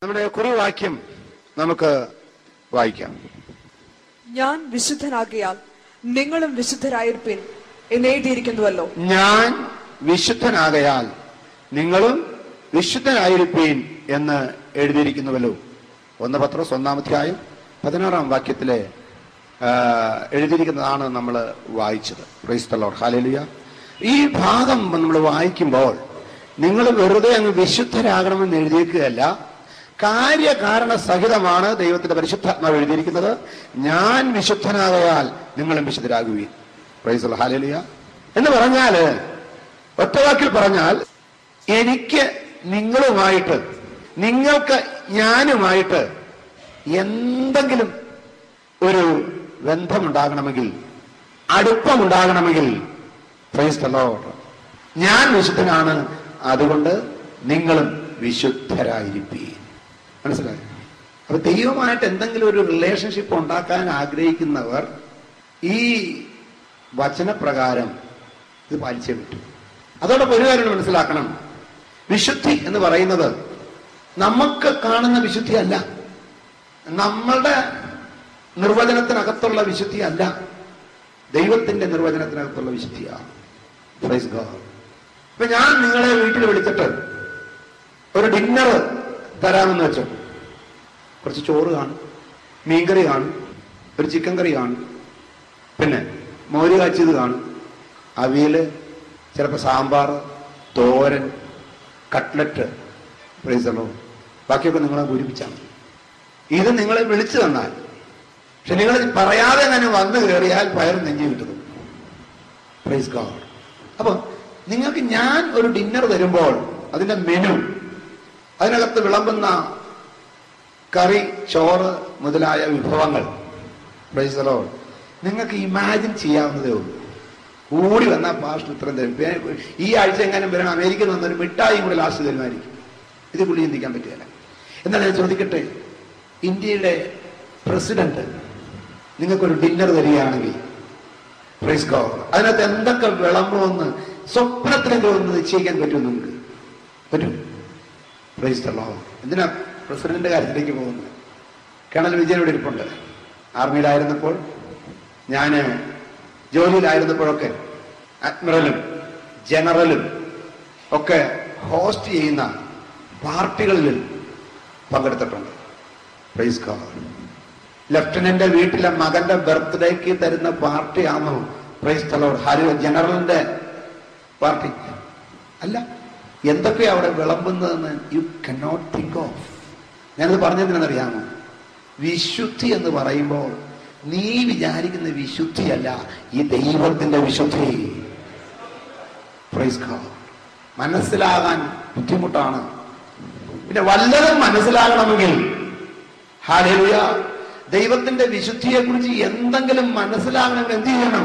നമ്മുടെ കുറിവാക്യം നമുക്ക് വായിക്കാം ഞാൻ വിശുദ്ധനാകിയാൽ നിങ്ങളും വിശുദ്ധരായിരിപ്പിൻ എന്ന് എഴുതിയിരിക്കുന്നുവല്ലോ ഞാൻ വിശുദ്ധനാകയാൽ നിങ്ങളും വിശുദ്ധനായിരിപ്പീൻ എന്ന് എഴുതിയിരിക്കുന്നുവല്ലോ ഒന്ന് പത്രോസ് ഒന്നാമധ്യായം പതിനാറാം വാക്യത്തിലെ ആ, എഴുതിയിരിക്കുന്നതാണ് നമ്മൾ വായിച്ചത് ക്രൈസ്തലോർ ഹാലേലുയ ഈ ഭാഗം നമ്മൾ വായിക്കുമ്പോൾ നിങ്ങൾ വെറുതെ അങ്ങ് വിശുദ്ധരാകണമെന്ന് എഴുതിയേക്കുകയല്ല കാര്യകാരണ സഹിതമാണ് ദൈവത്തിന്റെ പരിശുദ്ധാത്മാവ് എഴുതിയിരിക്കുന്നത് ഞാൻ വിശുദ്ധനാകയാൽ നിങ്ങളും വിശുദ്ധരാകുവീൻ പ്രൈസ് ഹാലേലുയ എന്ന് പറഞ്ഞാല് ഒറ്റവാക്കിൽ പറഞ്ഞാൽ എനിക്ക് നിങ്ങളുമായിട്ട് നിങ്ങൾക്ക് ഞാനുമായിട്ട് എന്തെങ്കിലും ഒരു ബന്ധമുണ്ടാകണമെങ്കിൽ അടുപ്പമുണ്ടാകണമെങ്കിൽ പ്രൈസ് the Lord. ഞാൻ വിശുദ്ധനാണ് അതുകൊണ്ട് നിങ്ങളും വിശുദ്ധരായിരിപ്പീൻ മനസ്സിലായോ അപ്പൊ ദൈവമായിട്ട് എന്തെങ്കിലും ഒരു റിലേഷൻഷിപ്പ് ഉണ്ടാക്കാൻ ആഗ്രഹിക്കുന്നവർ ഈ വചനപ്രകാരം ഇത് പാലിച്ചേ പറ്റൂ അതോടൊപ്പം ഒരു കാര്യം മനസ്സിലാക്കണം വിശുദ്ധി എന്ന് പറയുന്നത് നമുക്ക് കാണുന്ന വിശുദ്ധി അല്ല നമ്മളുടെ നിർവചനത്തിനകത്തുള്ള വിശുദ്ധി അല്ല ദൈവത്തിന്റെ നിർവചനത്തിനകത്തുള്ള വിശുദ്ധിയാണ് Praise God. ഇപ്പൊ ഞാൻ നിങ്ങളെ വീട്ടിൽ വിളിച്ചിട്ട് ഒരു ഡിന്നർ തരാമെന്ന് വെച്ചോ കുറച്ച് ചോറ് കാണും മീൻകറി കാണും ഒരു ചിക്കൻ കറി കാണും പിന്നെ മോര് കാച്ചിയത് കാണും അവിയല് ചിലപ്പോൾ സാമ്പാർ തോരൻ കട്ട്ലറ്റ് പ്രൈസണോ ബാക്കിയൊക്കെ നിങ്ങളെ പൂരിപ്പിച്ചാൽ മതി ഇത് നിങ്ങളെ വിളിച്ചു തന്നാൽ പക്ഷെ നിങ്ങൾ പറയാതെ തന്നെ വന്നു കയറിയാൽ പയർ നെഞ്ചി കിട്ടുന്നു പ്രൈസ് ഗോഡ് അപ്പൊ നിങ്ങൾക്ക് ഞാൻ ഒരു ഡിന്നർ തരുമ്പോൾ അതിന്റെ മെനു അതിനകത്ത് വിളമ്പുന്ന കറി ചോറ് മുതലായ വിഭവങ്ങൾ പ്രൈസ് ലോഡ് നിങ്ങൾക്ക് ഇമാജിൻ ചെയ്യാവുന്നതേ ഉള്ളൂ കൂടി വന്നാൽ പാസ്റ്റ് ഉത്തരം തരും പേ- ഈ ആഴ്ച എങ്ങാനും വരണം അമേരിക്കയിൽ നിന്ന് ഒരു മിഠായിയും കൂടെ ലാസ്റ്റ് തരുമായിരിക്കും ഇത് പുള്ളി ചിന്തിക്കാൻ പറ്റുകയില്ല എന്നാൽ ഞാൻ ചോദിക്കട്ടെ ഇന്ത്യയുടെ പ്രസിഡന്റ് നിങ്ങൾക്കൊരു ഡിന്നർ തരികയാണെങ്കിൽ പ്രൈസ് ഗോഡ് അതിനകത്ത് എന്തൊക്കെ വിളമ്പുമെന്ന് സ്വപ്നത്തിലെങ്കിലും ഒന്ന് നിശ്ചയിക്കാൻ പറ്റും നിങ്ങൾക്ക് പറ്റും പ്രൈസ് ദ ലോർഡ് എന്തിനാ പ്രസിഡന്റിന്റെ കാര്യത്തിലേക്ക് പോകുന്നത് കേണൽ വിജയൻ ഇവിടെ ഇരിപ്പുണ്ട് ആർമിയിലായിരുന്നപ്പോൾ ഞാൻ ജോലിയിലായിരുന്നപ്പോഴൊക്കെ അഡ്മിറലും ജനറലും ഒക്കെ ഹോസ്റ്റ് ചെയ്യുന്ന പാർട്ടികളിൽ പങ്കെടുത്തിട്ടുണ്ട് പ്രൈസ് ഗോഡ് ലഫ്റ്റനന്റ് വീട്ടിലെ മകന്റെ ബർത്ത്ഡേക്ക് തരുന്ന പാർട്ടിയാണോ പ്രൈസ് തലോട് ഹരി ജനറലിന്റെ പാർട്ടി അല്ല എന്തൊക്കെയാ അവിടെ വിളമ്പുന്നതെന്ന് യു കനോട്ട് തിങ്ക് ഓഫ് ഞാനത് പറഞ്ഞതിനെന്നറിയാമോ വിശുദ്ധി എന്ന് പറയുമ്പോൾ നീ വിചാരിക്കുന്ന വിശുദ്ധിയല്ല ഈ ദൈവത്തിന്റെ വിശുദ്ധി പ്രൈസ് ഗോഡ് മനസ്സിലാകാൻ ബുദ്ധിമുട്ടാണ് പിന്നെ വല്ലതും മനസ്സിലാകണമെങ്കിൽ ഹാലേലുയ ദൈവത്തിന്റെ വിശുദ്ധിയെ കുറിച്ച് എന്തെങ്കിലും മനസ്സിലാകണമെങ്കിൽ എന്ത് ചെയ്യണം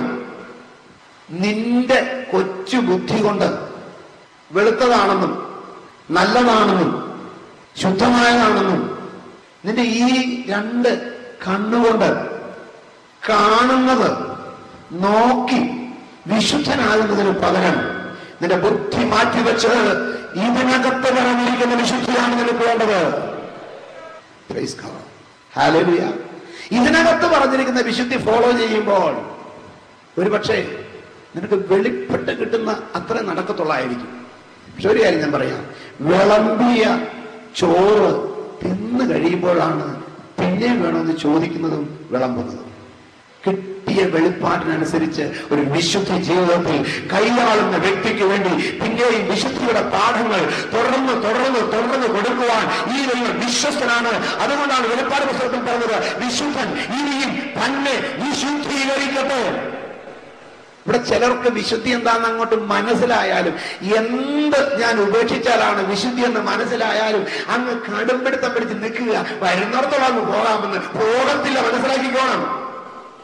നിന്റെ കൊച്ചു ബുദ്ധി കൊണ്ട് വെളുത്തതാണെന്നും നല്ലതാണെന്നും ശുദ്ധമായതാണെന്നും നിന്റെ ഈ രണ്ട് കണ്ണുകൊണ്ട് കാണുന്നത് നോക്കി വിശുദ്ധനാകുന്നതിന് പകരം നിന്റെ ബുദ്ധി മാറ്റിവെച്ച് ഇതിനകത്ത് പറഞ്ഞിരിക്കുന്ന വിശുദ്ധിയാണ് നിനക്ക് വേണ്ടത് Praise God. Hallelujah. ഇതിനകത്ത് പറഞ്ഞിരിക്കുന്ന വിശുദ്ധി ഫോളോ ചെയ്യുമ്പോൾ ഒരുപക്ഷെ നിനക്ക് വെളിപ്പെട്ട് കിട്ടുന്ന അത്ര നടക്കത്തുള്ളായിരിക്കും പക്ഷെ ഒരു കാര്യം ഞാൻ പറയാം വിളമ്പിയ ചോറ് തിന്നു കഴിയുമ്പോഴാണ് പിന്നെ വേണമെന്ന് ചോദിക്കുന്നതും വിളമ്പുന്നതും കിട്ടിയ വെളിപ്പാട്ടിനനുസരിച്ച് ഒരു വിശുദ്ധ ജീവിതത്തിൽ കൈയാളുന്ന വ്യക്തിക്ക് വേണ്ടി പിന്നെയും വിശുദ്ധിയുടെ പാഠങ്ങൾ തുടർന്ന് തുടർന്ന് തുടർന്ന് കൊടുക്കുവാൻ ഈ ദൈവം വിശ്വസ്തനാണ് അതുകൊണ്ടാണ് വെളിപ്പാട് പുസ്തകത്തിൽ പറഞ്ഞത് വിശുദ്ധൻ ഇനിയും തന്നെ വിശുദ്ധീകരിക്കട്ടെ ഇവിടെ ചിലർക്ക് വിശുദ്ധി എന്താണെന്ന് അങ്ങോട്ട് മനസ്സിലായാലും എന്ത് ഞാൻ ഉപേക്ഷിച്ചാലാണ് വിശുദ്ധി എന്ന് മനസ്സിലായാലും അങ്ങ് കടുംപിടുത്തം പിടിച്ച് നിൽക്കുക വരുന്നിടത്തോളം അങ്ങ് പോകാമെന്ന് പോകത്തില്ല മനസ്സിലാക്കിക്കോണം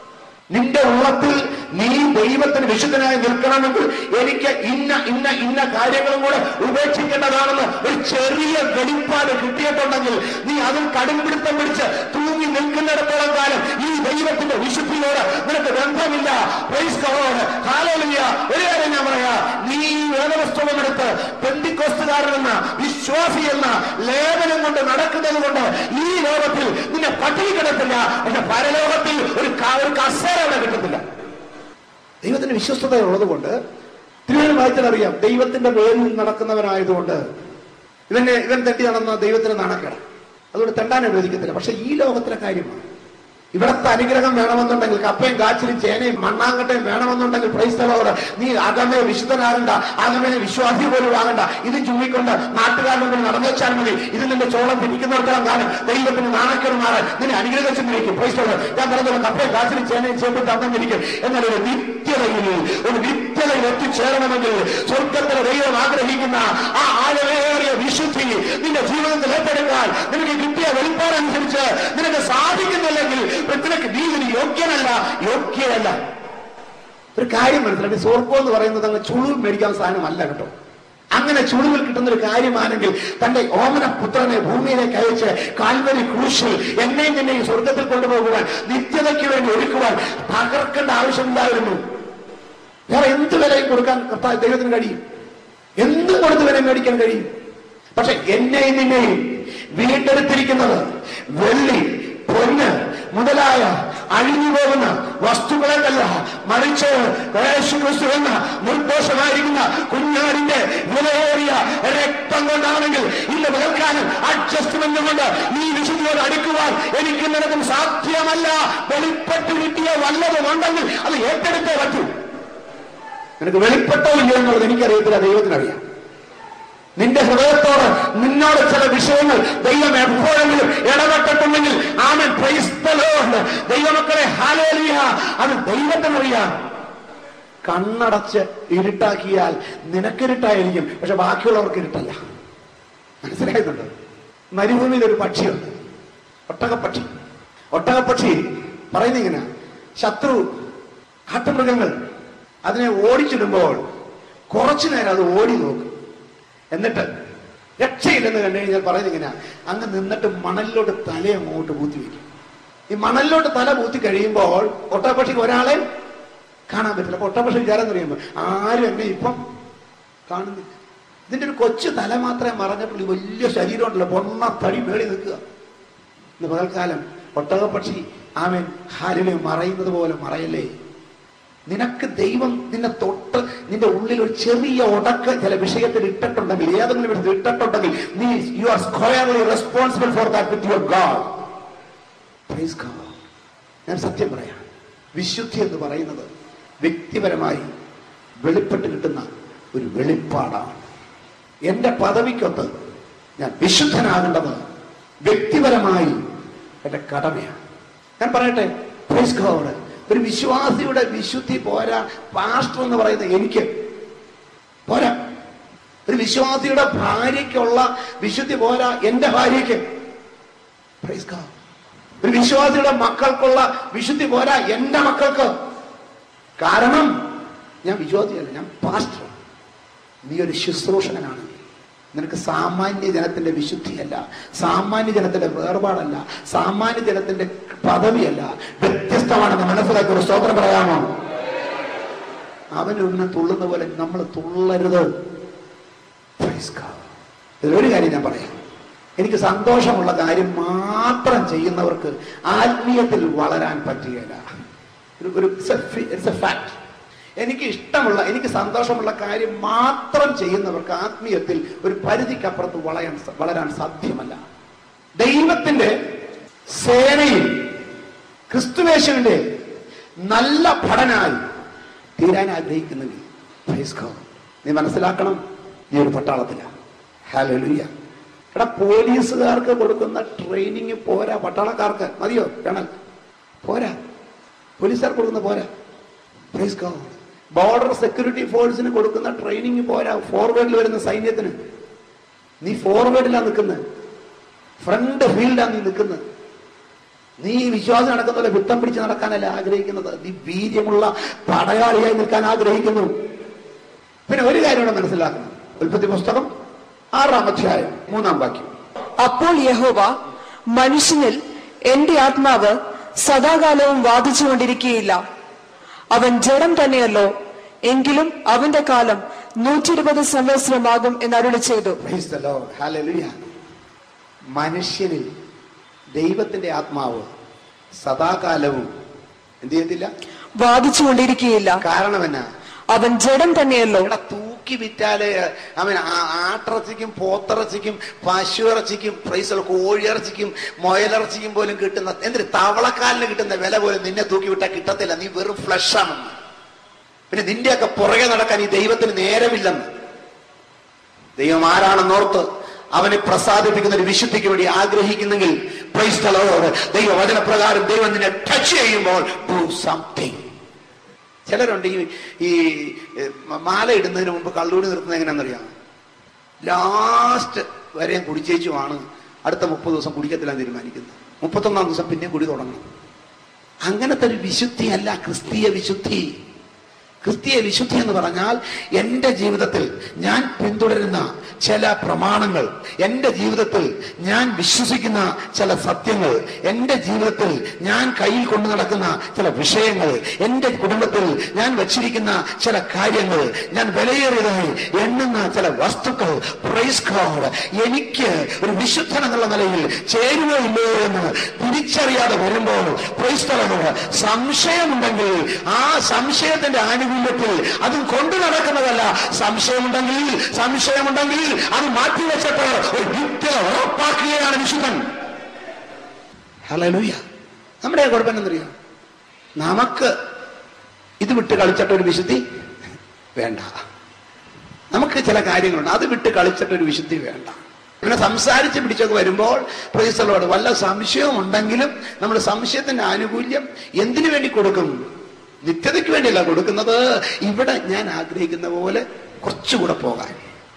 നിന്റെ ഉള്ളത്തിൽ നീ ദൈവത്തിന് വിശുദ്ധനായി നിൽക്കണമെങ്കിൽ എനിക്ക് ഇന്ന ഇന്ന ഇന്ന കാര്യങ്ങളും കൂടെ ഉപേക്ഷിക്കേണ്ടതാണെന്ന് ഒരു ചെറിയ വെളിപ്പാട് കിട്ടിയിട്ടുണ്ടെങ്കിൽ നീ അതിൽ കടുംപിടുത്തം പിടിച്ച് തൂങ്ങി നിൽക്കുന്നിടത്തോളം കാലം ഈ ദൈവത്തിന്റെ വിശുദ്ധിയോട് നിനക്ക് ബന്ധമില്ല Praise God. Hallelujah. ഒരു കാര്യം ഞാൻ പറയാ നീ ഈ വേദപുസ്തകം എടുത്ത് പെന്തിക്കോസ്തുകാരനെന്ന വിശ്വാസി എന്ന ലേഖനം കൊണ്ട് നടക്കുന്നത് കൊണ്ട് ഈ ലോകത്തിൽ നിന്നെ പട്ടിണി കിടത്തില്ല പക്ഷെ പരലോകത്തിൽ ഒരു ക- ഒരു കസേര അവിടെ കിട്ടത്തില്ല ദൈവത്തിന്റെ വിശ്വസ്തത ഉള്ളത് കൊണ്ട് തിരുവനന്തപുരം വായിച്ചാൽ അറിയാം ദൈവത്തിന്റെ പേരിൽ നടക്കുന്നവനായതുകൊണ്ട് ഇവന്റെ ഇവൻ തെറ്റി നടന്ന ദൈവത്തിന് നാണക്കേട അതുകൊണ്ട് തെണ്ടാൻ അനുവദിക്കത്തില്ല പക്ഷെ ഈ ലോകത്തിലെ കാര്യമാണ് ഇവിടത്തെ അനുഗ്രഹം വേണമെന്നുണ്ടെങ്കിൽ കപ്പയും കാച്ചിലും ചേനയും മണ്ണാങ്കട്ടയും വേണമെന്നുണ്ടെങ്കിൽ പ്രൈസ്തലോട് നീ അകമേ വിശുദ്ധനാകണ്ട അകമേ വിശ്വാസി പോലും ആകണ്ട ഇത് ചൂണ്ടിക്കൊണ്ട് നാട്ടുകാരുടെ മുമ്പിൽ നടന്നു വെച്ചാൽ മതി ഇത് നിന്റെ ചോളം പിരിക്കുന്നിടത്തോളം കാലം ദൈവത്തിന് നാണക്കേട് മാറാൻ നിന്നെ അനുഗ്രഹിച്ചിരിക്കും പ്രൈസ്തലോട് ഞാൻ പറഞ്ഞത് കപ്പയും കാച്ചിലും ചേനയും ചേർത്ത് തന്നിരിക്കും എന്നാൽ ഒരു നിത്യതയിൽ ഒരു നിത്യതയിൽ എത്തിച്ചേരണമെങ്കിൽ സ്വർഗത്തിലെ ദൈവം ആഗ്രഹിക്കുന്ന ആ ആഴമേറിയ വിശുദ്ധി നിന്റെ ജീവിതത്തിൽ ഏറ്റെടുക്കാൻ നിനക്ക് കിട്ടിയ വെളിപ്പാടനുസരിച്ച് നിനക്ക് സാധിക്കുന്നില്ലെങ്കിൽ നിനക്ക് നീ ഇതിന് യോഗ്യനല്ല യോഗ്യനല്ല ഒരു കാര്യം മനസ്സിലാക്കി സ്വർഗം എന്ന് പറയുന്നത് അങ്ങ് ചുളിവ് മേടിക്കാൻ സാധനമല്ല കേട്ടോ അങ്ങനെ ചുളിവിൽ കിട്ടുന്ന ഒരു കാര്യമാണെങ്കിൽ തന്റെ ഓമന പുത്രനെ ഭൂമിയിലേക്ക് അയച്ച് കാൽവരി ക്രൂശിൽ എന്നെയും നിന്നെയും സ്വർഗത്തിൽ കൊണ്ടുപോകുവാൻ നിത്യതയ്ക്ക് വേണ്ടി ഒരുക്കുവാൻ തകർക്കേണ്ട ആവശ്യമുണ്ടായിരുന്നു വേറെ എന്ത് വിലയും കൊടുക്കാൻ കർത്താവ് ദൈവത്തിന് കഴിയും എന്തും കൊടുത്ത് വില മേടിക്കാൻ കഴിയും പക്ഷെ എന്നെയും നിന്നെയും വീണ്ടെടുത്തിരിക്കുന്നത് വെള്ളി പൊന്ന് മുതലായ അഴിഞ്ഞു പോകുന്ന വസ്തുക്കളെന്നല്ല മറിച്ച് യേശു ക്രിസ്തു എന്ന നിർദോഷമായിരിക്കുന്ന കുഞ്ഞാടിന്റെ വിലയേറിയ രക്തം കൊണ്ടാണെങ്കിൽ ഇന്ന് പകർക്കാനും അഡ്ജസ്റ്റ്മെന്റ് കൊണ്ട് ഈ വിശുദ്ധിയോട് അടുക്കുവാൻ എനിക്ക് നിനക്കും സാധ്യമല്ല വെളിപ്പെട്ട് കിട്ടിയ വല്ലതും ഉണ്ടെങ്കിൽ അത് ഏറ്റെടുത്തേ പറ്റൂ നിനക്ക് വെളിപ്പെട്ടോ ഇല്ലയോ എന്നുള്ളത് എനിക്കറിയത്തില്ല ദൈവത്തിനറിയാം നിന്റെ ഹൃദയത്തോട് നിന്നോട് ചില വിഷയങ്ങൾ ദൈവം എപ്പോഴെങ്കിലും ഇടപെട്ടിട്ടുണ്ടെങ്കിൽ ആമൻ ക്രൈസ്തലോണ്ട് ദൈവമക്കളെ ഹാലേലിയ അത് ദൈവത്തിനറിയാം കണ്ണടച്ച് ഇരുട്ടാക്കിയാൽ നിനക്കിരുട്ടായിരിക്കും പക്ഷെ ബാക്കിയുള്ളവർക്ക് ഇരുട്ടല്ല മനസ്സിലാകുന്നുണ്ട് മരുഭൂമിയിൽ ഒരു പക്ഷിയുണ്ട് ഒട്ടകപ്പക്ഷി ഒട്ടകപ്പക്ഷി പറയുന്ന ഇങ്ങനെ ശത്രു കാട്ടുമൃഗങ്ങൾ അതിനെ ഓടിച്ചിടുമ്പോൾ കുറച്ചു നേരം അത് ഓടി നോക്കും എന്നിട്ട് രക്ഷയില്ലെന്ന് കണ്ടു കഴിഞ്ഞാൽ പറയുന്നത് ഇങ്ങനെ അങ്ങ് നിന്നിട്ട് മണലിലോട്ട് തല അങ്ങോട്ട് പൂത്തി വെക്കും ഈ മണലിലോട്ട് തല പൂത്തി കഴിയുമ്പോൾ ഒട്ടകപ്പക്ഷിക്ക് ഒരാളെ കാണാൻ പറ്റില്ല അപ്പൊ ഒട്ടകപ്പക്ഷി വിചാരം അറിയുമ്പോൾ ആരും എന്നെ ഇപ്പം കാണുന്നില്ല ഇതിന്റെ ഒരു കൊച്ചു തല മാത്രമേ മറഞ്ഞിട്ടുള്ളൂ ഈ വലിയ ശരീരം ഉണ്ടല്ലോ പൊണ്ണ തടി മേളി നിൽക്കുക ഇന്ന് പകൽക്കാലം ഒട്ടകപ്പക്ഷി ആമൻ ഹാലിലെ മറയുന്നത് പോലെ മറയല്ലേ നിനക്ക് ദൈവം നിന്നെ തൊട്ട് നിന്റെ ഉള്ളിൽ ഒരു ചെറിയ ഉടക്ക് ചില വിഷയത്തിൽ ഇട്ടിട്ടുണ്ടെങ്കിൽ ഏതെങ്കിലും വിധത്തിൽ ഇട്ടിട്ടുണ്ടെങ്കിൽ നീ you are squarely responsible for that with your God praise God ഞാൻ സത്യം പറയാം വിശുദ്ധി എന്ന് പറയുന്നത് വ്യക്തിപരമായി വെളിപ്പെട്ട് കിട്ടുന്ന ഒരു വെളിപ്പാടാണ് എന്റെ പദവിക്കൊത്ത് ഞാൻ വിശുദ്ധനാകേണ്ടത് വ്യക്തിപരമായി എന്റെ കടമയാണ് ഞാൻ പറയട്ടെ പ്രൈസ് ഗോഡ് ഒരു വിശ്വാസിയുടെ വിശുദ്ധി പോരാ പാസ്റ്റർ എന്ന് പറയുന്ന എനിക്ക് പോരാ ഒരു വിശ്വാസിയുടെ ഭാര്യയ്ക്കുള്ള വിശുദ്ധി പോരാ എന്റെ ഭാര്യയ്ക്ക് Praise God. ഒരു വിശ്വാസിയുടെ മക്കൾക്കുള്ള വിശുദ്ധി പോരാ എന്റെ മക്കൾക്ക് കാരണം ഞാൻ വിശ്വാസിയല്ല ഞാൻ പാസ്റ്റർ നീ ഒരു ശുശ്രൂഷകനാണ് നിനക്ക് സാമാന്യ ജനത്തിന്റെ വിശുദ്ധിയല്ല സാമാന്യ ജനത്തിന്റെ വേർപാടല്ല സാമാന്യ ജനത്തിന്റെ പദവിയല്ല വ്യത്യസ്തമാണെന്ന് മനസ്സിലാക്കി ഒരു സ്തോത്രം പറയാമോ അവനൊന്നും തുള്ളുന്ന പോലെ നമ്മൾ തുള്ളരുത് Praise God. ഇതിലൊരു കാര്യം ഞാൻ പറയാം എനിക്ക് സന്തോഷമുള്ള കാര്യം മാത്രം ചെയ്യുന്നവർക്ക് ആത്മീയത്തിൽ വളരാൻ പറ്റുകയില്ല ഒരു ഒരു ഇറ്റ്സ് എ ഫാക്ട് എനിക്ക് ഇഷ്ടമുള്ള എനിക്ക് സന്തോഷമുള്ള കാര്യം മാത്രം ചെയ്യുന്നവർക്ക് ആത്മീയത്തിൽ ഒരു പരിധിക്കപ്പുറത്ത് വളയാൻ സ- വളരാൻ സാധ്യമല്ല ദൈവത്തിന്റെ സേനയിൽ ക്രിസ്തുവേശുവിന്റെ നല്ല ഭടനായി തീരാൻ ആഗ്രഹിക്കുന്നെങ്കിൽ praise God. നീ മനസ്സിലാക്കണം നീ ഒരു പട്ടാളത്തില ഹാലലുയ്യ എടാ പോലീസുകാർക്ക് കൊടുക്കുന്ന ട്രെയിനിങ് പോരാ പട്ടാളക്കാർക്ക് മതിയോ വേണം പോരാ പോലീസുകാർക്ക് കൊടുക്കുന്ന പോരാ പ്രൈസ് ഗോഡ് ബോർഡർ സെക്യൂരിറ്റി ഫോഴ്സിന് കൊടുക്കുന്ന ട്രെയിനിങ് പോരാ ഫോർവേഡിൽ വരുന്ന സൈന്യത്തിന് നീ ഫോർവേഡിലാണ് നിൽക്കുന്നത് ഫ്രണ്ട് ഫീൽഡാണ് നീ നിൽക്കുന്നത് നീ ഈ വിശ്വാസം നടക്കുന്നപോലെ വിട്ടം പിടിച്ച് നടക്കാനല്ല ആഗ്രഹിക്കുന്നത് നീ വീര്യമുള്ള പടയാളിയായി നിൽക്കാൻ ആഗ്രഹിക്കുന്നു പിന്നെ ഒരു കാര്യം കൂടെ മനസ്സിലാക്കണം ഉൽപ്പത്തി പുസ്തകം ആറാം അധ്യായം മൂന്നാം വാക്യം അപ്പോൾ യഹോവ മനുഷ്യനിൽ എന്റെ ആത്മാവ് സദാകാലവും വാദിച്ചുകൊണ്ടിരിക്കുകയില്ല അവൻ ജഡം തന്നെയല്ലോ എങ്കിലും അവന്റെ കാലം നൂറ്റി ഇരുപത് സംവത്സരമാകും എന്ന് അരുളി ചെയ്തു Praise the Lord. Hallelujah. മനുഷ്യനിൽ ദൈവത്തിന്റെ ആത്മാവ് സദാകാലവും എന്ത് ചെയ്യത്തില്ല വാദിച്ചുകൊണ്ടിരിക്കുകയില്ല കാരണം എന്നാ അവൻ ജഡം തന്നെയല്ലോ ഇവിടെ തൂക്കി വിറ്റാല് അവൻ ആ- ആട്ടിറച്ചിക്കും പോത്തിറച്ചിക്കും പശു ഇറച്ചിക്കും പ്രൈസ് കോഴിയിറച്ചിക്കും മുയലിറച്ചിക്കും പോലും കിട്ടുന്ന എന്തിന് തവളക്കാലിന് കിട്ടുന്ന വില പോലും നിന്നെ തൂക്കി വിട്ടാൽ കിട്ടത്തില്ല നീ വെറും ഫ്ലഷ് ആണെന്ന് പിന്നെ നിന്റെയൊക്കെ പുറകെ നടക്കാൻ ഈ ദൈവത്തിന് നേരമില്ലെന്ന് ദൈവം ആരാണെന്നോർത്ത് അവനെ പ്രസാദിപ്പിക്കുന്ന ഒരു വിശുദ്ധിക്ക് വേണ്ടി ആഗ്രഹിക്കുന്നെങ്കിൽ പ്രൈസ് the Lord. ദൈവവചനപ്രകാരം ദൈവം നിന്നെ ടച്ച് ചെയ്യുമ്പോൾ ഡു സംതിങ് ചിലരുണ്ട് ഈ ഈ ഏ, മാല ഇടുന്നതിന് മുമ്പ് കള്ളൂടി നിർത്തുന്നത് എങ്ങനെയാണെന്നറിയാം ലാസ്റ്റ് വരെയും കുടിച്ചേച്ചുമാണ് അടുത്ത മുപ്പത് ദിവസം കുടിക്കത്തില്ല തീരുമാനിക്കുന്നത് മുപ്പത്തൊന്നാം ദിവസം പിന്നെ കുടി തുടങ്ങണം അങ്ങനത്തെ ഒരു വിശുദ്ധിയല്ല ക്രിസ്തീയ വിശുദ്ധി ക്രിസ്തീയ വിശുദ്ധി എന്ന് പറഞ്ഞാൽ എൻ്റെ ജീവിതത്തിൽ ഞാൻ പിന്തുടരുന്ന ചില പ്രമാണങ്ങൾ എൻ്റെ ജീവിതത്തിൽ ഞാൻ വിശ്വസിക്കുന്ന ചില സത്യങ്ങൾ എൻ്റെ ജീവിതത്തിൽ ഞാൻ കയ്യിൽ കൊണ്ടു നടക്കുന്ന ചില വിഷയങ്ങൾ എൻ്റെ കുടുംബത്തിൽ ഞാൻ വച്ചിരിക്കുന്ന ചില കാര്യങ്ങൾ ഞാൻ വിലയേറിയതായി എണ്ണുന്ന ചില വസ്തുക്കൾ പ്രൈസ് ഗോഡ് എനിക്ക് ഒരു വിശുദ്ധൻ എന്നുള്ള നിലയിൽ ചേരുവോ ഇല്ലയോ എന്ന് തിരിച്ചറിയാതെ വരുമ്പോൾ പ്രൈസ് ഗോഡ് സംശയമുണ്ടെങ്കിൽ ആ സംശയത്തിന്റെ ആനുകൂല്യത്തിൽ അതും കൊണ്ടു നടക്കുന്നതല്ല സംശയമുണ്ടെങ്കിൽ സംശയമുണ്ടെങ്കിൽ അത് മാറ്റിവെച്ചിട്ട് ഒരു യുക്തി ഉറപ്പാക്കുകയാണ് വിശുദ്ധൻ ഹല്ലേലൂയ നമ്മുടെ കുഴപ്പം എന്നറിയാം നമുക്ക് ഇത് വിട്ട് കളിച്ചിട്ട് ഒരു വിശുദ്ധി വേണ്ട നമുക്ക് ചില കാര്യങ്ങളുണ്ട് അത് വിട്ട് കളിച്ചിട്ട് ഒരു വിശുദ്ധി വേണ്ട പിന്നെ സംസാരിച്ച് പിടിച്ചൊക്കെ വരുമ്പോൾ പ്രൈസലോട് വല്ല സംശയവും ഉണ്ടെങ്കിലും നമ്മൾ സംശയത്തിന്റെ ആനുകൂല്യം എന്തിനു വേണ്ടി കൊടുക്കും നിത്യതയ്ക്ക് വേണ്ടിയല്ല കൊടുക്കുന്നത് ഇവിടെ ഞാൻ ആഗ്രഹിക്കുന്ന പോലെ കുറച്ചുകൂടെ പോകാൻ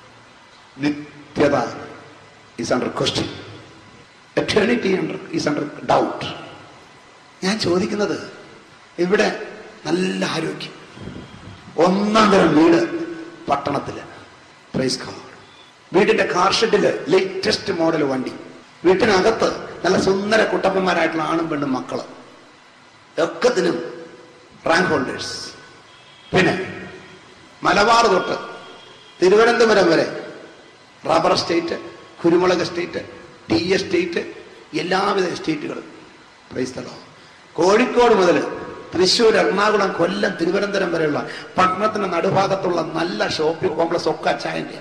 നിത്യത is under question eternity under is under doubt ഞാൻ ചോദിക്കുന്നത് ഇവിടെ നല്ല ആരോഗ്യം ഒന്നാം തരം വീട് പട്ടണത്തില് പ്രൈസ് കാർ വീടിന്റെ കാർ ഷെഡില് ലേറ്റസ്റ്റ് മോഡൽ വണ്ടി വീട്ടിനകത്ത് നല്ല സുന്ദര കുട്ടപ്പന്മാരായിട്ടുള്ള ആണും പെണ്ണും മക്കള് ഒക്കത്തിനും റാങ്ക് ഹോൾഡേഴ്സ് പിന്നെ മലബാർ തൊട്ട് തിരുവനന്തപുരം വരെ റബ്ബർ എസ്റ്റേറ്റ് കുരുമുളക് എസ്റ്റേറ്റ് ടീ എസ്റ്റേറ്റ് എല്ലാവിധ എസ്റ്റേറ്റുകളും പ്രൈസ്തലോ കോഴിക്കോട് മുതൽ തൃശ്ശൂർ എറണാകുളം കൊല്ലം തിരുവനന്തപുരം വരെയുള്ള പട്ടണത്തിന്റെ നടുഭാഗത്തുള്ള നല്ല ഷോപ്പിംഗ് കോംപ്ലക്സ് ഒക്കെ ചായന്റെ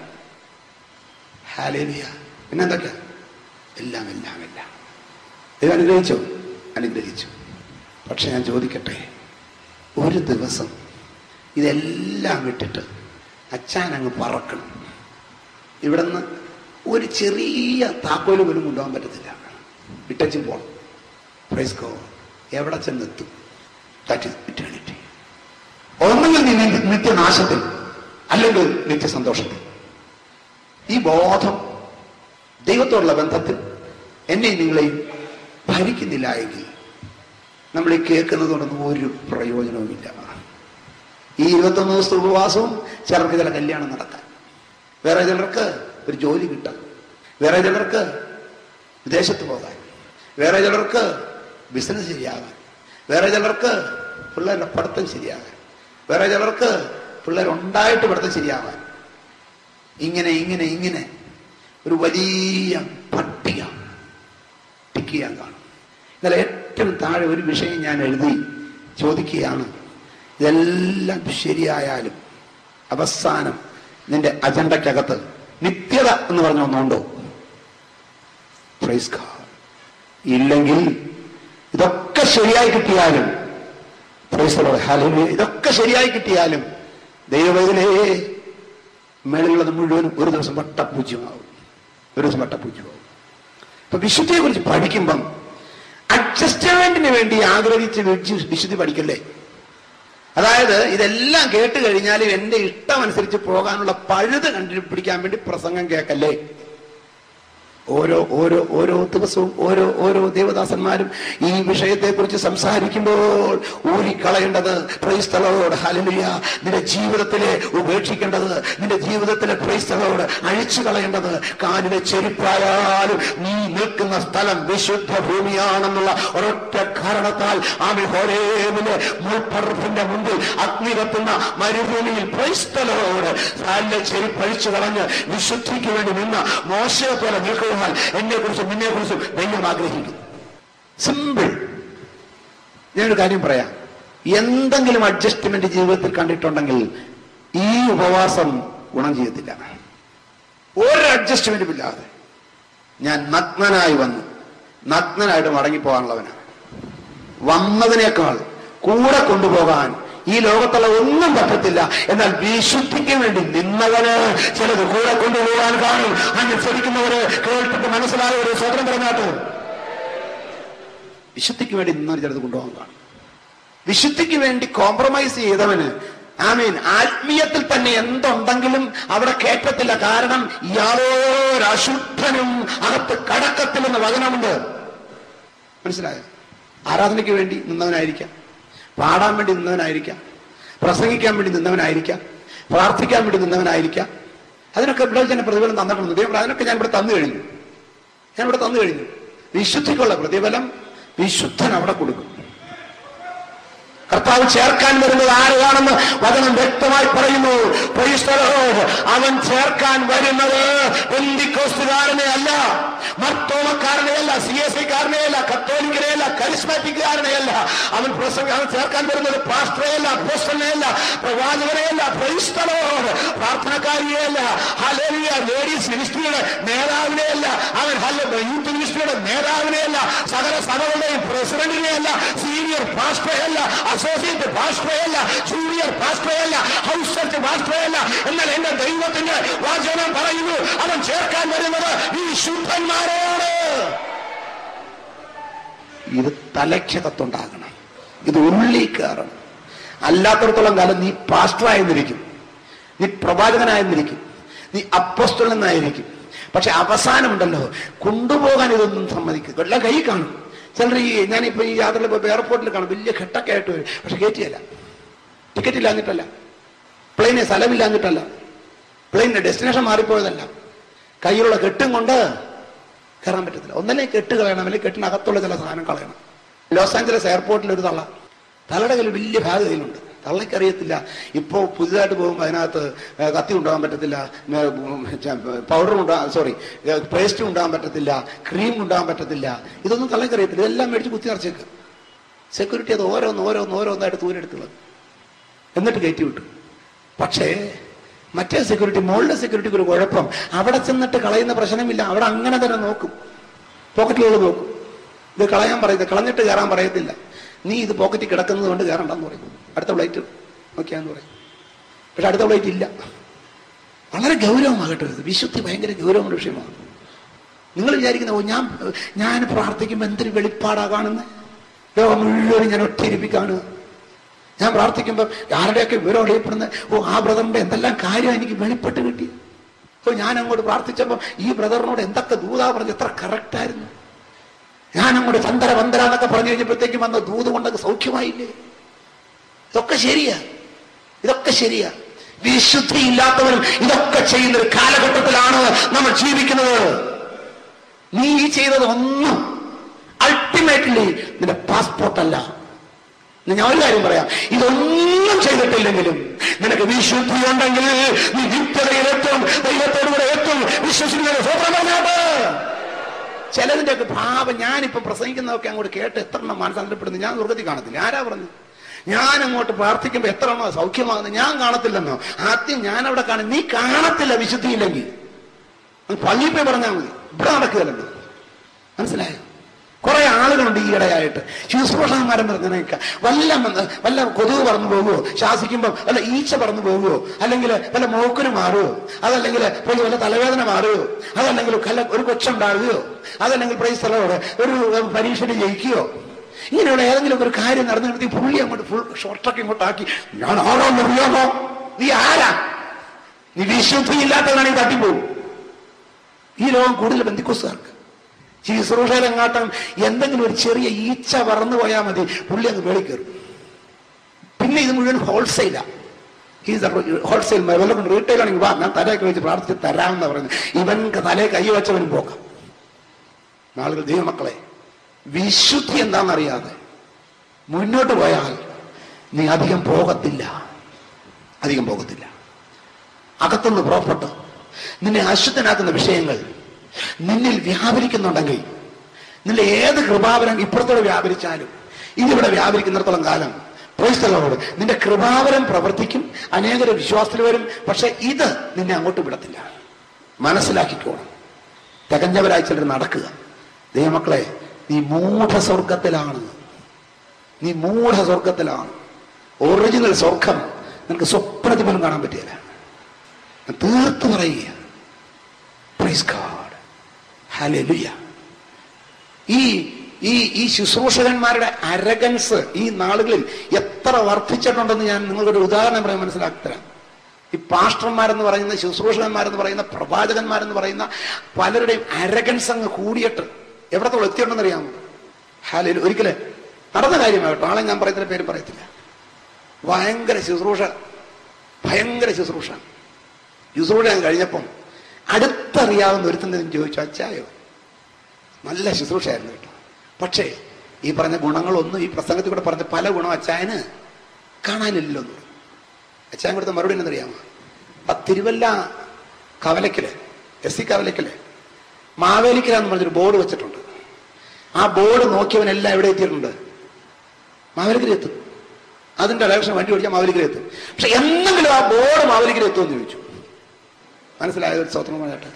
ഹാലേലിയ പിന്നെന്തൊക്കെയാ എല്ലാം എല്ലാം എല്ലാം ദൈവം അനുഗ്രഹിച്ചു അനുഗ്രഹിച്ചു പക്ഷെ ഞാൻ ചോദിക്കട്ടെ ഒരു ദിവസം ഇതെല്ലാം വിട്ടിട്ട് അച്ഛൻ അങ്ങ് പറക്കണം ഇവിടുന്ന് ഒരു ചെറിയ താക്കോല് പോലും കൊണ്ടുപോകാൻ പറ്റത്തില്ല വിട്ടച്ചും പോണം പ്രൈസ് ഗോ എവിടെ ചെന്നെത്തും ദാറ്റ് ഇസ് ഇറ്റേണിറ്റി ഒന്നുകിൽ നീ നി- നിത്യനാശത്തിൽ അല്ലെങ്കിൽ നിത്യസന്തോഷത്തിൽ ഈ ബോധം ദൈവത്തോടുള്ള ബന്ധത്തിൽ എന്നെയും നിങ്ങളെയും ഭരിക്കുന്നില്ല എങ്കിൽ നമ്മൾ ഈ കേൾക്കുന്നത് കൊണ്ടൊന്നും ഒരു പ്രയോജനവുമില്ല ഈ ഇരുപത്തൊന്ന് ദിവസത്തെ ഉപവാസവും ചിലർക്ക് ചില കല്യാണം നടക്കാൻ വേറെ ചിലർക്ക് ഒരു ജോലി കിട്ടാൻ വേറെ ചിലർക്ക് വിദേശത്ത് പോകാൻ വേറെ ചിലർക്ക് ബിസിനസ് ശരിയാകാൻ വേറെ ചിലർക്ക് പിള്ളേരുടെ പഠിത്തം ശരിയാകാൻ വേറെ ചിലർക്ക് പിള്ളേരുണ്ടായിട്ട് പഠിത്തം ശരിയാകാൻ ഇങ്ങനെ ഇങ്ങനെ ഇങ്ങനെ ഒരു വലിയ പട്ടിക ടിക്ക് ചെയ്യാൻ കാണും ഇന്നലെ ഏറ്റവും താഴെ ഒരു വിഷയം ഞാൻ എഴുതി ചോദിക്കുകയാണ് ഇതെല്ലാം ശരിയായാലും അവസാനം നിന്റെ അജണ്ടക്കകത്ത് നിത്യത എന്ന് പറഞ്ഞ ഒന്നുണ്ടോ പ്രൈസ് ഗോഡ്. ഇല്ലെങ്കിൽ ഇതൊക്കെ ശരിയായി കിട്ടിയാലും പ്രൈസ് ഗോഡ്. ഹല്ലേലൂയ. ഇതൊക്കെ ശരിയായി കിട്ടിയാലും ദൈവവേദനേ മേളിലുള്ളത് മുഴുവനും ഒരു ദിവസം വട്ടപൂജ്യമാവും ഒരു ദിവസം വട്ടപൂജ്യമാവും അപ്പൊ വിശുദ്ധിയെ കുറിച്ച് പഠിക്കുമ്പം അഡ്ജസ്റ്റ്മെന്റിന് വേണ്ടി ആഗ്രഹിച്ച് വിശു- വിശുദ്ധി പഠിക്കല്ലേ അതായത് ഇതെല്ലാം കേട്ട് കഴിഞ്ഞാലും എന്റെ ഇഷ്ടം അനുസരിച്ച് പോകാനുള്ള പഴുത് കണ്ടുപിടിക്കാൻ വേണ്ടി പ്രസംഗം കേൾക്കല്ലേ ഓരോ ഓരോ ഓരോ ദിവസവും ഓരോ ഓരോ ദേവദാസന്മാരും ഈ വിഷയത്തെക്കുറിച്ച് സംസാരിക്കുമ്പോൾ ഊരിക്കളയേണ്ടത് ക്രൈസ്തലോട് ഹലലിയ നിന്റെ ജീവിതത്തിലെ ഉപേക്ഷിക്കേണ്ടത് നിന്റെ ജീവിതത്തിലെ ക്രൈസ്തലോട് അഴിച്ചു കളയേണ്ടത് കാലിലെ ചെരുപ്പായാലും നീ നിൽക്കുന്ന സ്ഥലം വിശുദ്ധ ഭൂമിയാണെന്നുള്ള ഒരൊറ്റ കാരണത്താൽ ആമി ഹോരേമിലെ മുൾപ്പറപ്പിന്റെ മുമ്പിൽ അഗ്നി കത്തുന്ന മരുഭൂമിയിൽ ക്രൈസ്തലോട് കാലിലെ ചെരുപ്പഴിച്ചു കളഞ്ഞ് വിശുദ്ധിക്ക് വേണ്ടി നിന്ന മോശയെ പോലെ നിൽക്കുവാൻ എന്നെ കുറിച്ചും നിന്നെ കുറിച്ചും ദൈവം ആഗ്രഹിക്കുന്നു സിമ്പിൾ ഞാനൊരു കാര്യം പറയാം എന്തെങ്കിലും അഡ്ജസ്റ്റ്മെന്റ് ജീവിതത്തിൽ കണ്ടിട്ടുണ്ടെങ്കിൽ ഈ ഉപവാസം ഗുണം ചെയ്യത്തില്ല ഒരു അഡ്ജസ്റ്റ്മെന്റും ഇല്ലാതെ ഞാൻ നഗ്നനായി വന്നു നഗ്നനായിട്ട് മടങ്ങിപ്പോകാനുള്ളവനാണ് വന്നതിനേക്കാൾ കൂടെ കൊണ്ടുപോകാൻ ഈ ലോകത്തുള്ള ഒന്നും പറ്റത്തില്ല എന്നാൽ വിശുദ്ധിക്ക് വേണ്ടി നിന്നവന് ചിലത് കൂടെ കൊണ്ടുപോകാൻ കാണും അനുസരിക്കുന്നവര് കേട്ടിട്ട് മനസ്സിലായവര് സ്വതന്ത്രനാട്ട് വിശുദ്ധിക്ക് വേണ്ടി നിന്നവർ ചിലത് കൊണ്ടുപോകാൻ കാണും വിശുദ്ധിക്ക് വേണ്ടി കോംപ്രമൈസ് ചെയ്തവന് ഐ മീൻ ആത്മീയത്തിൽ തന്നെ എന്തുണ്ടെങ്കിലും അവിടെ കേറ്റത്തില്ല കാരണം യാതൊരു അശുദ്ധനും അകത്ത് കടക്കത്തില്ലെന്ന വചനമുണ്ട് മനസ്സിലായോ ആരാധനയ്ക്ക് വേണ്ടി നിന്നവനായിരിക്കാം പാടാൻ വേണ്ടി നിന്നവനായിരിക്കാം പ്രസംഗിക്കാൻ വേണ്ടി നിന്നവനായിരിക്കാം പ്രാർത്ഥിക്കാൻ വേണ്ടി നിന്നവനായിരിക്കാം അതിനൊക്കെ ഇവിടെ തന്നെ പ്രതിഫലം തന്നിട്ടുണ്ട് ദൈവം അതിനൊക്കെ ഞാൻ ഇവിടെ തന്നു കഴിഞ്ഞു ഞാൻ ഇവിടെ തന്നു കഴിഞ്ഞു വിശുദ്ധിക്കുള്ള പ്രതിഫലം വിശുദ്ധൻ അവിടെ കൊടുക്കും കർത്താവ് ചേർക്കാൻ വരുന്നത് ആരാണെന്ന് വചനം വ്യക്തമായി പറയുന്നു Praise the Lord. അവൻ ചേർക്കാൻ വരുന്നത് ബന്ധിക്കോസ്തുകാരനെ അല്ല മർത്തോമക്കാരനെ അല്ല സി എസ് ഐക്കാരനെ അല്ല കത്തോലിക്കനെ അല്ല കരിസ്മാറ്റിക്കാരനെ അല്ല അവൻ പ്രസംഗ അവൻ ചേർക്കാൻ വരുന്നത് പാസ്റ്ററെ അല്ല അപ്പോസ്റ്റലിനെ അല്ല പ്രവാചകനെ അല്ല Praise the Lord. പ്രാർത്ഥനക്കാരിയെ അല്ല ഹലേലിയ ലേഡീസ് മിനിസ്ട്രിയുടെ നേതാവിനെ അല്ല അവൻ ഹല്ല യൂത്ത് മിനിസ്ട്രിയുടെ നേതാവിനെ അല്ല സകല സഭകളുടെയും പ്രസിഡന്റിനെ അല്ല സീനിയർ പാസ്റ്ററെ അല്ല അസോസിയേറ്റ് പാസ്റ്ററെ അല്ല ജൂനിയർ പാസ്റ്ററെ അല്ല ഹൗസ് ചർച്ച് പാസ്റ്ററെ അല്ല എന്നാൽ എന്റെ ദൈവത്തിന്റെ വാചനം പറയുന്നു അവൻ ചേർക്കാൻ വരുന്നത് ഈ ശുദ്ധന്മാരോട് ഇത് തലക്ഷതത്തുണ്ടാകണം ഇത് ഉള്ളിൽ കയറണം അല്ലാത്തടത്തോളം കാലം നീ പാസ്റ്ററായെന്നിരിക്കും നീ പ്രവാചകനായെന്നിരിക്കും നീ അപ്പോസ്റ്റലെന്നായിരിക്കും പക്ഷെ അവസാനമുണ്ടല്ലോ കൊണ്ടുപോകാൻ ഇതൊന്നും സമ്മതിക്കും എല്ലാം കൈ കാണും ചിലർ ഈ ഞാനിപ്പോ ഈ യാത്രയിൽ ഇപ്പൊ എയർപോർട്ടിൽ കാണും വലിയ ഘട്ടൊക്കെ ആയിട്ട് വരും പക്ഷെ കയറ്റിയല്ല ടിക്കറ്റ് ഇല്ലാഞ്ഞിട്ടല്ല പ്ലെയിന് സ്ഥലമില്ലാഞ്ഞിട്ടല്ല പ്ലെയിനിന്റെ ഡെസ്റ്റിനേഷൻ മാറിപ്പോയതല്ല കയ്യിലുള്ള കെട്ടും കൊണ്ട് കയറാൻ പറ്റത്തില്ല ഒന്നല്ലേ കെട്ട് കളയണം അല്ലെങ്കിൽ കെട്ടിനകത്തുള്ള ചില സാധനം കളയണം ലോസ് ആഞ്ചലസ് എയർപോർട്ടിൽ ഒരു തള്ള തള്ളയുടെ കയ്യിൽ വലിയ ബാഗ് കയ്യിലുണ്ട് തള്ളയ്ക്കറിയത്തില്ല ഇപ്പോൾ പുതുതായിട്ട് പോകുമ്പോൾ അതിനകത്ത് ഏ, കത്തി ഉണ്ടാകാൻ പറ്റത്തില്ല പൗഡർ ഉണ്ടാകാൻ സോറി പേസ്റ്റ് ഉണ്ടാകാൻ പറ്റത്തില്ല ക്രീം ഉണ്ടാകാൻ പറ്റത്തില്ല ഇതൊന്നും തള്ളയ്ക്കറിയത്തില്ല ഇതെല്ലാം മേടിച്ച് കുത്തി നിറച്ചേക്ക് സെക്യൂരിറ്റി അത് ഓരോന്ന് ഓരോന്ന് ഓരോന്നായിട്ട് ദൂരെടുത്തുള്ളത് എന്നിട്ട് കയറ്റി വിട്ടു പക്ഷേ മറ്റേ സെക്യൂരിറ്റി മുകളിലെ സെക്യൂരിറ്റിക്ക് ഒരു കുഴപ്പം അവിടെ ചെന്നിട്ട് കളയുന്ന പ്രശ്നമില്ല അവിടെ അങ്ങനെ തന്നെ നോക്കും പോക്കറ്റിലുള്ള നോക്കും ഇത് കളയാൻ പറയുന്നത് കളഞ്ഞിട്ട് കയറാൻ പറയത്തില്ല നീ ഇത് പോക്കറ്റിൽ കിടക്കുന്നത് കൊണ്ട് കയറണ്ടെന്ന് പറയും അടുത്ത ഫ്ലൈറ്റ് നോക്കിയാന്ന് പറയും പക്ഷെ അടുത്ത ഫ്ലൈറ്റ് ഇല്ല വളരെ ഗൗരവമാകട്ടെ ഇത് വിശുദ്ധി ഭയങ്കര ഗൗരവമുള്ള വിഷയമാണ് നിങ്ങൾ വിചാരിക്കുന്ന ഓ ഞാൻ ഞാൻ പ്രാർത്ഥിക്കുമ്പോൾ എന്തൊരു വെളിപ്പാടാ കാണുന്നത് ലോകം മുഴുവനും ഞാൻ ഒറ്റയിരിപ്പി കാണുക ഞാൻ പ്രാർത്ഥിക്കുമ്പോൾ ആരുടെയൊക്കെ വിവരം അറിയപ്പെടുന്നത് ഓ ആ ബ്രദറിന്റെ എന്തെല്ലാം കാര്യം എനിക്ക് വെളിപ്പെട്ട് കിട്ടി ഓ ഞാൻ അങ്ങോട്ട് പ്രാർത്ഥിച്ചപ്പോൾ ഈ ബ്രദറിനോട് എന്തൊക്കെ ദൂതാ പറഞ്ഞ് എത്ര കറക്റ്റായിരുന്നു ഞാൻ അങ്ങോട്ട് ചന്തര വന്തര എന്നൊക്കെ പറഞ്ഞു കഴിഞ്ഞപ്പോഴത്തേക്കും വന്ന ദൂത് കൊണ്ടൊക്കെ സൗഖ്യമായില്ലേ ഇതൊക്കെ ശരിയാ ഇതൊക്കെ ശരിയാ വിശുദ്ധി ഇല്ലാത്തവരും ഇതൊക്കെ ചെയ്യുന്ന ഒരു കാലഘട്ടത്തിലാണ് നമ്മൾ ജീവിക്കുന്നത് നീ ഈ ചെയ്തത് ഒന്നും അൾട്ടിമേറ്റ്ലി നിന്റെ പാസ്പോർട്ട് അല്ല ഞാൻ ഒരു കാര്യം പറയാം ഇതൊന്നും ചെയ്തിട്ടില്ലെങ്കിലും നിനക്ക് വിശുദ്ധി ഉണ്ടെങ്കിൽ നീ നിത്യതയിലെത്തും ദൈവത്തോടുകൂടെ എത്തും വിശ്വസിക്കുന്നത് സ്വപ്നം പറഞ്ഞാട്ട് ചിലതിന്റെ ഒക്കെ ഭാവം ഞാനിപ്പോ പ്രസംഗിക്കുന്നതൊക്കെ അങ്ങോട്ട് കേട്ട് എത്ര എണ്ണം മനസ്സാന്തരപ്പെടുന്നു ഞാൻ ദുർഗതി കാണത്തില്ല ആരാ പറഞ്ഞു ഞാൻ അങ്ങോട്ട് പ്രാർത്ഥിക്കുമ്പോ എത്ര എണ്ണോ സൗഖ്യമാകുന്നു ഞാൻ കാണത്തില്ലെന്നോ ആദ്യം ഞാൻ അവിടെ കാണും നീ കാണത്തില്ല വിശുദ്ധിയില്ലെങ്കിൽ അത് പള്ളിയിൽ പോയി പറഞ്ഞാൽ മതി ഇവിടെ നടക്കുകയല്ലോ മനസ്സിലായോ കുറെ ആളുകളുണ്ട് ഈയിടെയായിട്ട് ശുശ്രൂഷന്മാരും പറഞ്ഞേക്കാം വല്ല മ- വല്ല കൊതുക് പറന്നു പോകുമോ ശാസിക്കുമ്പോൾ വല്ല ഈച്ച പറന്നു പോകുമോ അല്ലെങ്കിൽ വല്ല മൂക്കിന് മാറുമോ അതല്ലെങ്കിൽ ഇപ്പോൾ വല്ല തലവേദന മാറുമോ അതല്ലെങ്കിൽ കല്ല ഒരു കൊച്ചുണ്ടാകുകയോ അതല്ലെങ്കിൽ പ്രൈസ് സ്ഥലമോട് ഒരു ഏഹ്, പരീക്ഷയിൽ ജയിക്കുകയോ ഇങ്ങനെയുള്ള ഏതെങ്കിലും ഒരു കാര്യം നടന്നു നിർത്തി പുള്ളി അങ്ങോട്ട് ഫുൾ ഷോർട്ടൊക്കെ ഇങ്ങോട്ടാക്കി ഞാൻ ആരോന്ന് അറിയാമോ നീ ആരാ നീ വിശുദ്ധിയില്ലാത്തതാണ് ഈ തട്ടിപ്പോകും ഈ ലോകം കൂടുതൽ ബന്ധിക്കോസുകാർക്ക് ശുശ്രൂഷയിലെങ്ങാട്ടം എന്തെങ്കിലും ഒരു ചെറിയ ഈച്ച പറന്നു പോയാൽ മതി പുള്ളി അങ്ങ് വേളി കയറും പിന്നെ ഇത് മുഴുവൻ ഹോൾസെയിലാ ഈ ഹോൾസെയിൽ വല്ലതും റീറ്റെയിൽ ആണെങ്കിൽ വാ ഞാൻ തലയൊക്കെ വെച്ച് പ്രാർത്ഥിച്ച് തരാമെന്ന് പറയുന്നത് ഇവൻ തലയെ കൈ വെച്ചവനും പോക്കാം നാളുകൾ ദൈവമക്കളെ വിശുദ്ധി എന്താണെന്നറിയാതെ മുന്നോട്ട് പോയാൽ നീ അധികം പോകത്തില്ല അധികം പോകത്തില്ല അകത്തുനിന്ന് പുറപ്പെട്ട് നിന്നെ അശുദ്ധനാക്കുന്ന വിഷയങ്ങൾ നിന്നിൽ വ്യാപരിക്കുന്നുണ്ടെങ്കിൽ നിന്റെ ഏത് കൃപാവരം ഇപ്പുറത്തോടെ വ്യാപരിച്ചാലും ഇതിവിടെ വ്യാപരിക്കുന്നിടത്തോളം കാലം പ്രൈസ്തലോട് നിന്റെ കൃപാവരം പ്രവർത്തിക്കും അനേകരെ വിശ്വാസത്തിൽ വരും പക്ഷെ ഇത് നിന്നെ അങ്ങോട്ട് വിടത്തില്ല മനസ്സിലാക്കിക്കോണം തികഞ്ഞവരായി ചിലർ നടക്കുക ദൈവമക്കളെ നീ മൂഢസ്വർഗത്തിലാണ് നീ മൂഢസ്വർഗത്തിലാണ് ഒറിജിനൽ സ്വർഗം നിനക്ക് സ്വപ്നത്തിൽ പോലും കാണാൻ പറ്റിയില്ല ഞാൻ തീർത്ത് പറയുക പ്രൈസ് ഗാഡ് ഹല്ലേലൂയ ഈ ഈ ഈ ശുശ്രൂഷകന്മാരുടെ അരഗൻസ് ഈ നാളുകളിൽ എത്ര വർദ്ധിച്ചിട്ടുണ്ടെന്ന് ഞാൻ നിങ്ങൾക്കൊരു ഉദാഹരണം പറയാൻ മനസ്സിലാക്കി തരാം ഈ പാസ്റ്റർമാരെന്ന് പറയുന്ന ശുശ്രൂഷകന്മാരെന്ന് പറയുന്ന പ്രവാചകന്മാരെന്ന് പറയുന്ന പലരുടെയും അരഗൻസ് അങ്ങ് കൂടിയിട്ട് എവിടത്തോളം എത്തിയിട്ടുണ്ടെന്ന് അറിയാമോ ഹാലയിൽ ഒരിക്കലേ നടന്ന കാര്യമാണ് കേട്ടോ ആളെ ഞാൻ പറയുന്ന പേരും പറയത്തില്ല ഭയങ്കര ശുശ്രൂഷ ഭയങ്കര ശുശ്രൂഷ ശുശ്രൂഷ ഞാൻ കഴിഞ്ഞപ്പം അടുത്തറിയാവുന്ന ഒരുത്തുന്നതിന് ചോദിച്ചു അച്ചായോ നല്ല ശുശ്രൂഷയായിരുന്നു കേട്ടോ പക്ഷേ ഈ പറഞ്ഞ ഗുണങ്ങളൊന്നും ഈ പ്രസംഗത്തിൽ കൂടെ പറഞ്ഞ പല ഗുണം അച്ചായന് കാണാനില്ലല്ലോ എന്ന് പറഞ്ഞു. അച്ചായൻ കൊടുത്ത മറുപടി എന്നറിയാമോ ആ തിരുവല്ല കവലക്കല് എസ് സി കവലക്കല് മാവേലിക്കലാന്ന് പറഞ്ഞൊരു ബോർഡ് വെച്ചിട്ടുണ്ട് ആ ബോർഡ് നോക്കിയവനെല്ലാം എവിടെ എത്തിയിട്ടുണ്ട് മാവേലിക്കര എത്തും അതിന്റെ ഡയറക്ഷൻ വണ്ടി ഓടിച്ചാൽ മാവേലിക്കര എത്തും പക്ഷെ എന്തെങ്കിലും ആ ബോർഡ് മാവേലിക്കര എത്തുമെന്ന് ചോദിച്ചു മനസ്സിലായത് ഒരു സ്വതന്ത്രമായിട്ട്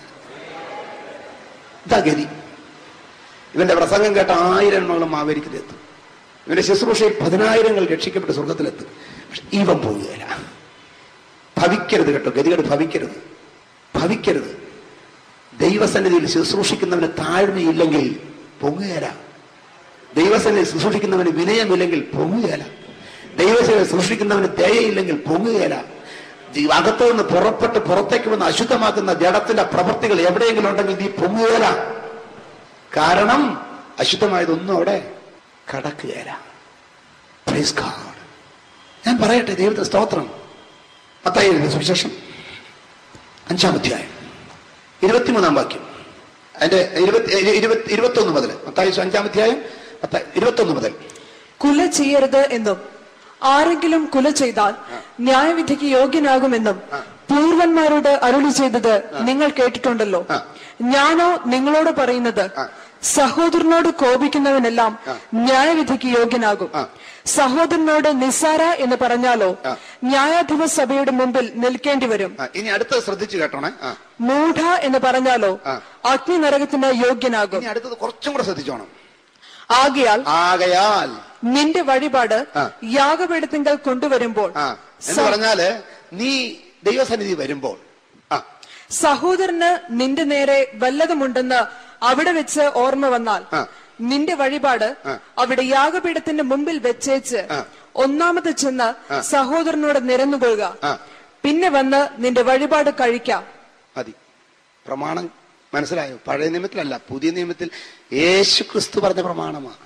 ഇതാ ഗതി ഇവന്റെ പ്രസംഗം കേട്ട ആയിരം എണ്ണോളം മാവേലിക്കലെത്തും ഇവന്റെ ശുശ്രൂഷയിൽ പതിനായിരങ്ങൾ രക്ഷിക്കപ്പെട്ട് സ്വർഗത്തിലെത്തും പക്ഷെ ഇവൻ പോവുകയില്ല ഭവിക്കരുത് കേട്ടോ ഗതികേട് ഭവിക്കരുത് ഭവിക്കരുത് ദൈവസന്നിധിയിൽ ശുശ്രൂഷിക്കുന്നവന് താഴ്മയില്ലെങ്കിൽ പൊങ്ങുകയില്ല ദൈവസന്നിധി ശുശ്രൂഷിക്കുന്നവന് വിനയമില്ലെങ്കിൽ പൊങ്ങുകയില്ല ദൈവസേന സൃഷ്ടിക്കുന്നവന് ദയയില്ലെങ്കിൽ പൊങ്ങുകയില്ല ജീ- അകത്തു നിന്ന് പുറപ്പെട്ട് പുറത്തേക്ക് വന്ന് അശുദ്ധമാക്കുന്ന ജഡത്തിന്റെ പ്രവൃത്തികൾ എവിടെയെങ്കിലും ഉണ്ടെങ്കിൽ നീ പൊങ്ങുകയില്ല കാരണം അശുദ്ധമായതൊന്നും അവിടെ കടക്കുകയില്ല Praise God. ഞാൻ പറയട്ടെ ദൈവത്തെ സ്തോത്രം പത്തായിരം സുവിശേഷം അഞ്ചാം അധ്യായം ഇരുപത്തിമൂന്നാം വാക്യം അതിന്റെ ഇരുപത്തി ഇരുപത്തി ഇരുപത്തൊന്ന് മുതൽ മത്തായി അഞ്ചാം അധ്യായം പത്ത- ഇരുപത്തൊന്ന് മുതൽ കുല ചെയ്യരുത് എന്നും ആരെങ്കിലും കുല ചെയ്താൽ ന്യായവിധിക്ക് യോഗ്യനാകുമെന്നും പൂർവന്മാരോട് അരുളി ചെയ്തത് നിങ്ങൾ കേട്ടിട്ടുണ്ടല്ലോ ആ. ഞാനോ നിങ്ങളോട് പറയുന്നത് ആ. സഹോദരനോട് കോപിക്കുന്നവനെല്ലാം ന്യായവിധിക്ക് യോഗ്യനാകും ആ. സഹോദരനോട് നിസ്സാര എന്ന് പറഞ്ഞാലോ ആ. ന്യായാധിപ സഭയുടെ മുമ്പിൽ നിൽക്കേണ്ടി വരും ആ, ഇനി അടുത്തത് ശ്രദ്ധിച്ചു കേട്ടോണേ ആ മൂഢ എന്ന് പറഞ്ഞാലോ ആ. അഗ്നി നരകത്തിന് യോഗ്യനാകും ഇനി അടുത്തത് കുറച്ചും കൂടെ ശ്രദ്ധിച്ചോണം ആകയാൽ ആകയാൽ നിന്റെ വഴിപാട് ആ. യാഗപീഠത്തിങ്കൽ കൊണ്ടുവരുമ്പോൾ ആ എന്ന് സ- പറഞ്ഞാല് നീ ദൈവസന്നിധി വരുമ്പോൾ ആ സഹോദരന് നിന്റെ നേരെ വല്ലതുമുണ്ടെന്ന് അവിടെ വെച്ച് ഓർമ്മ വന്നാൽ ആ. നിന്റെ വഴിപാട് ആ. അവിടെ യാഗപീഠത്തിന്റെ മുമ്പിൽ വെച്ചേച്ച് ആ. ഒന്നാമത് ചെന്ന് സഹോദരനോട് നിരന്നുകൊള്ളുക ആ. പിന്നെ വന്ന് നിന്റെ വഴിപാട് കഴിക്കാം മതി പ്രമാണം മനസ്സിലായോ പഴയ നിയമത്തിലല്ല പുതിയ നിയമത്തിൽ യേശു ക്രിസ്തു പറഞ്ഞ പ്രമാണമാണ്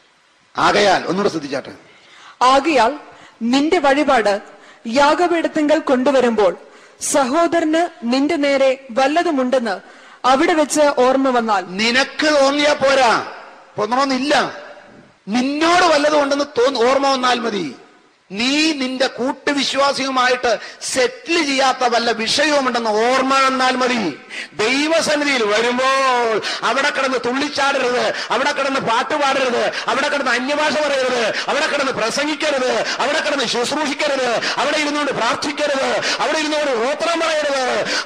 ആകയാൽ ഒന്നുകൂടെ ശ്രദ്ധിച്ചാട്ടെ ആകയാൽ നിന്റെ വഴിപാട് യാഗപീഠത്തിങ്കൽ കൊണ്ടുവരുമ്പോൾ സഹോദരന് നിന്റെ നേരെ വല്ലതുമുണ്ടെന്ന് അവിടെ വെച്ച് ഓർമ്മ വന്നാൽ നിനക്ക് തോന്നിയാ പോരാ തോന്നണമെന്നില്ല നിന്നോട് വല്ലതും ഉണ്ടെന്ന് തോന്നി ഓർമ്മ വന്നാൽ മതി നീ നിന്റെ കൂട്ടുവിശ്വാസിയുമായിട്ട് സെറ്റിൽ ചെയ്യാത്ത വല്ല വിഷയവുമുണ്ടെന്ന് ഓർമ്മ വന്നാൽ മതി ദൈവസന്നിധിയിൽ വരുമ്പോൾ അവിടെ കിടന്ന് തുള്ളിച്ചാടരുത് അവിടെ കിടന്ന് പാട്ട് പാടരുത് അവിടെ കിടന്ന് അന്യഭാഷ പറയരുത് അവിടെ കിടന്ന് പ്രസംഗിക്കരുത് അവിടെ കിടന്ന് ശുശ്രൂഷിക്കരുത് അവിടെ ഇരുന്നുകൊണ്ട് പ്രാർത്ഥിക്കരുത് അവിടെ ഇരുന്നുകൊണ്ട് ഓത്രം പറയരുത്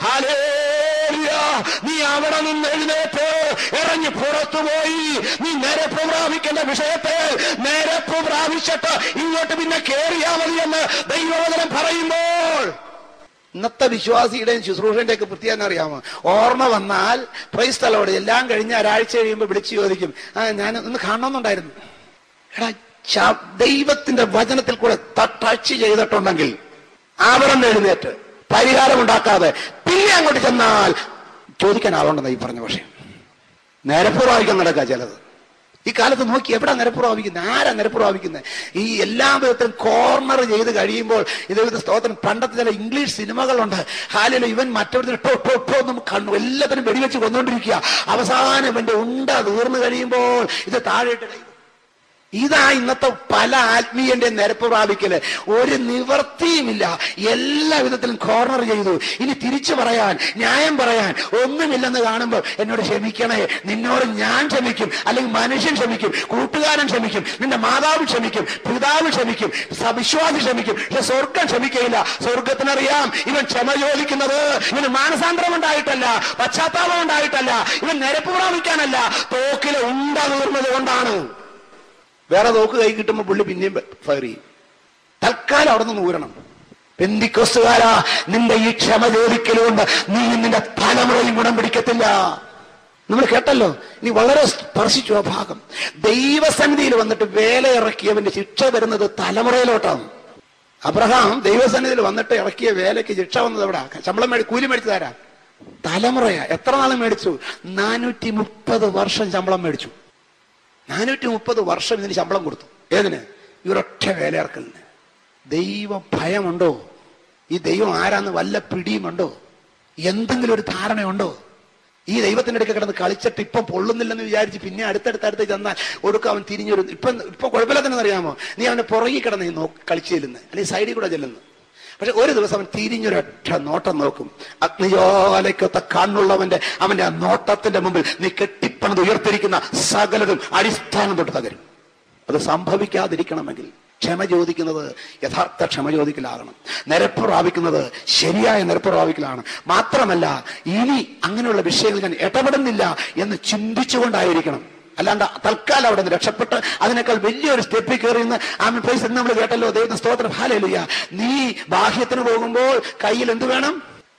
ഹാലേലുയ നീ അവിടെ നിന്ന് എഴുന്നേറ്റ് ഇറങ്ങി പുറത്തു പോയി നീ നിരപ്പ് പ്രാപിക്കേണ്ട വിഷയത്തെ നിരപ്പ് പ്രാപിച്ചിട്ട് ഇങ്ങോട്ട് പിന്നെ കേറിയാ മതി എന്ന് ദൈവവചനം പറയുമ്പോൾ ഇന്നത്തെ വിശ്വാസിയുടെയും ശുശ്രൂഷന്റെ ഒക്കെ പ്രത്യേകം അറിയാമോ ഓർമ്മ വന്നാൽ പ്രൈസ്തലോട് എല്ലാം കഴിഞ്ഞ് ഒരാഴ്ച കഴിയുമ്പോൾ വിളിച്ചു ചോദിക്കും ആ ഞാൻ ഒന്ന് കാണണമെന്നുണ്ടായിരുന്നു എടാ ച- ദൈവത്തിന്റെ വചനത്തിൽ കൂടെ ടച്ച് ചെയ്തിട്ടുണ്ടെങ്കിൽ ആവരണം എഴുന്നേറ്റ് പരിഹാരം ഉണ്ടാക്കാതെ പിന്നെ അങ്ങോട്ട് ചെന്നാൽ ചോദിക്കാൻ ആളുണ്ടെന്ന് ഈ പറഞ്ഞ പക്ഷേ നിരപ്പുറവായിക്കാൻ നടക്കുക ചിലത് ഈ കാലത്ത് നോക്കി എവിടെ നിരപ്പുറവാവിക്കുന്നത് ആരാ നിരപ്പുറവാവിക്കുന്നത് ഈ എല്ലാ വിധത്തിലും കോർണർ ചെയ്ത് കഴിയുമ്പോൾ ഇതേവിധ സ്തോത്രം പണ്ടത്തെ ചില ഇംഗ്ലീഷ് സിനിമകളുണ്ട് ഹാലിൽ ഇവൻ മറ്റൊരുത്തിന് ടോ ടോ ടോ എന്ന് കണ്ണു എല്ലാത്തിനും വെടിവെച്ച് കൊന്നുകൊണ്ടിരിക്കുക അവസാനം ഇവന്റെ ഉണ്ട തീർന്നു കഴിയുമ്പോൾ ഇത് താഴെയിട്ട് കൈ ഇതാ ഇന്നത്തെ പല ആത്മീയന്റെ നിരപ്പ് പ്രാപിക്കല് ഒരു നിവർത്തിയുമില്ല എല്ലാ വിധത്തിലും കോർണർ ചെയ്തു ഇനി തിരിച്ചു പറയാൻ ന്യായം പറയാൻ ഒന്നുമില്ലെന്ന് കാണുമ്പോൾ എന്നോട് ക്ഷമിക്കണേ നിന്നോട് ഞാൻ ക്ഷമിക്കും അല്ലെങ്കിൽ മനുഷ്യൻ ക്ഷമിക്കും കൂട്ടുകാരൻ ക്ഷമിക്കും നിന്റെ മാതാവ് ക്ഷമിക്കും പിതാവ് ക്ഷമിക്കും സ- വിശ്വാസി ക്ഷമിക്കും പക്ഷെ സ്വർഗം ക്ഷമിക്കയില്ല സ്വർഗത്തിനറിയാം ഇവൻ ക്ഷമ ചോദിക്കുന്നത് ഇവന് മാനസാന്തരം ഉണ്ടായിട്ടല്ല പശ്ചാത്താപം ഉണ്ടായിട്ടല്ല ഇവൻ നിരപ്പ് പ്രാപിക്കാനല്ല തോക്കിലെ ഉണ്ട തീർന്നത് കൊണ്ടാണ് വേറെ തോക്ക് കൈ കിട്ടുമ്പോൾ പുള്ളി പിന്നെയും ഫയർ ചെയ്യും തൽക്കാലം അവിടെ നിന്ന് ഊരണം പെന്തിക്കൊസ്തുകാരാ നിന്റെ ഈ ക്ഷമ ചോദിക്കലുകൊണ്ട് നീ നിന്റെ തലമുറയും ഗുണം പിടിക്കത്തില്ല നമ്മൾ കേട്ടല്ലോ നീ വളരെ സ്പർശിച്ചു ആ ഭാഗം ദൈവസന്നിധിയിൽ വന്നിട്ട് വേല ഇറക്കിയവന്റെ ശിക്ഷ വരുന്നത് തലമുറയിലോട്ടാണ് അബ്രഹാം ദൈവസന്നിധിയിൽ വന്നിട്ട് ഇറക്കിയ വേലയ്ക്ക് ശിക്ഷ വന്നത് എവിടെ ശമ്പളം മേടി കൂലി മേടിച്ചതാരാ തലമുറയാ എത്ര നാൾ മേടിച്ചു നാനൂറ്റി മുപ്പത് വർഷം ശമ്പളം മേടിച്ചു നാനൂറ്റി മുപ്പത് വർഷം ഇതിന് ശമ്പളം കൊടുത്തു ഏതിന് ഇവരൊറ്റ വേലയിറക്കലിന് ദൈവ ഭയമുണ്ടോ ഈ ദൈവം ആരാന്ന് വല്ല പിടിയുമുണ്ടോ എന്തെങ്കിലും ഒരു ധാരണയുണ്ടോ ഈ ദൈവത്തിന്റെ ഇടയ്ക്ക് കിടന്ന് കളിച്ചിട്ട് ഇപ്പം പൊള്ളുന്നില്ലെന്ന് വിചാരിച്ച് പിന്നെ അടുത്തടുത്ത് അടുത്ത് ചെന്നാൽ ഒടുക്കം അവൻ തിരിഞ്ഞൊരു ഇപ്പം ഇപ്പൊ കുഴപ്പമില്ലാത്തന്നെ അറിയാമോ നീ അവനെ പുറകെ കിടന്ന് നീ നോക്കി കളിച്ചു ചെല്ലുന്നത് അല്ലെങ്കിൽ സൈഡിൽ കൂടെ ചെല്ലുന്നു പക്ഷെ ഒരു ദിവസം അവൻ തിരിഞ്ഞൊരൊറ്റ നോട്ടം നോക്കും അഗ്നിജോലയ്ക്കൊത്ത കണ്ണുള്ളവന്റെ അവന്റെ ആ നോട്ടത്തിന്റെ മുമ്പിൽ നീ കെട്ടിപ്പണത് ഉയർത്തിരിക്കുന്ന സകലതും അടിസ്ഥാനം തൊട്ട് തകരും അത് സംഭവിക്കാതിരിക്കണമെങ്കിൽ ക്ഷമ ചോദിക്കുന്നത് യഥാർത്ഥ ക്ഷമ ചോദിക്കലാകണം നിരപ്പ് പ്രാപിക്കുന്നത് ശരിയായ നിരപ്പ് പ്രാപിക്കലാണ് മാത്രമല്ല ഇനി അങ്ങനെയുള്ള വിഷയങ്ങൾ ഞാൻ ഇടപെടുന്നില്ല എന്ന് ചിന്തിച്ചുകൊണ്ടായിരിക്കണം അല്ലാണ്ട് തൽക്കാലം അവിടെ നിന്ന് രക്ഷപ്പെട്ട് അതിനേക്കാൾ വലിയൊരു സ്റ്റെപ്പിൽ കയറി നിന്ന് ആമൻ പൈസ നമ്മൾ കേട്ടല്ലോ ദൈവത്തിന് സ്തോത്രം ഹാലയില്ല നീ ബാഹ്യത്തിന് പോകുമ്പോൾ കയ്യിൽ എന്ത് വേണം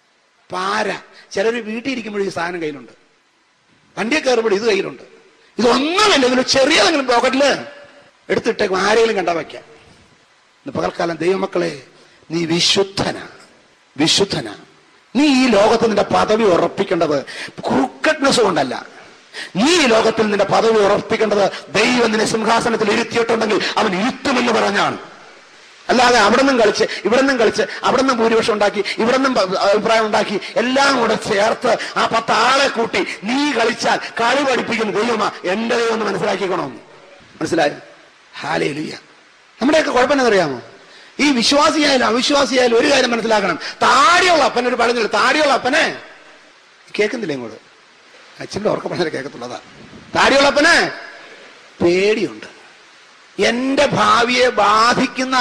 പാര ചിലർ വീട്ടിൽ ഇരിക്കുമ്പോഴും ഈ സാധനം കയ്യിലുണ്ട് വണ്ടിയെ കയറുമ്പോൾ ഇത് കയ്യിലുണ്ട് ഇതൊന്നുമില്ലെങ്കിലും ചെറിയതെങ്കിലും പോക്കറ്റില് എടുത്തിട്ടേക്കും ആരെങ്കിലും കണ്ടാ വയ്ക്കാം ഇന്ന് പകൽക്കാലം ദൈവമക്കളെ നീ വിശുദ്ധനാ വിശുദ്ധനാ നീ ഈ ലോകത്ത് നിന്റെ പദവി ഉറപ്പിക്കേണ്ടത് ക്രൂക്കട്നെസ് കൊണ്ടല്ല നീ ഈ ലോകത്തിൽ നിന്റെ പദവി ഉറപ്പിക്കേണ്ടത് ദൈവം നിന്നെ സിംഹാസനത്തിൽ ഇരുത്തിയിട്ടുണ്ടെങ്കിൽ അവൻ ഇരുത്തുമെന്ന് പറഞ്ഞാണ് അല്ലാതെ അവിടെ നിന്നും കളിച്ച് ഇവിടെ നിന്നും കളിച്ച് അവിടെ നിന്നും ഭൂരിപക്ഷം ഉണ്ടാക്കി ഇവിടെ നിന്നും പ- അഭിപ്രായം ഉണ്ടാക്കി എല്ലാം കൂടെ ചേർത്ത് ആ പത്ത് ആളെ കൂട്ടി നീ കളിച്ചാൽ കളി പഠിപ്പിക്കുന്ന ദൈവമാ എന്റെ ദൈവം എന്ന് മനസ്സിലാക്കിക്കണമെന്ന് മനസ്സിലായോ ഹാലേ ലുയ്യ നമ്മുടെയൊക്കെ കുഴപ്പം എന്നറിയാമോ ഈ വിശ്വാസിയായാലും അവിശ്വാസിയായാലും ഒരു കാര്യം മനസ്സിലാക്കണം താടിയുള്ള അപ്പൻ ഒരു പറഞ്ഞില്ല താടിയുള്ള അപ്പനെ കേൾക്കുന്നില്ല ഇങ്ങോട്ട് അച്ഛൻ്റെ ഓർക്ക പറഞ്ഞാൽ കേൾക്കത്തുള്ളതാ താടിയുള്ള അപ്പനെ പേടിയുണ്ട് എന്റെ ഭാവിയെ ബാധിക്കുന്ന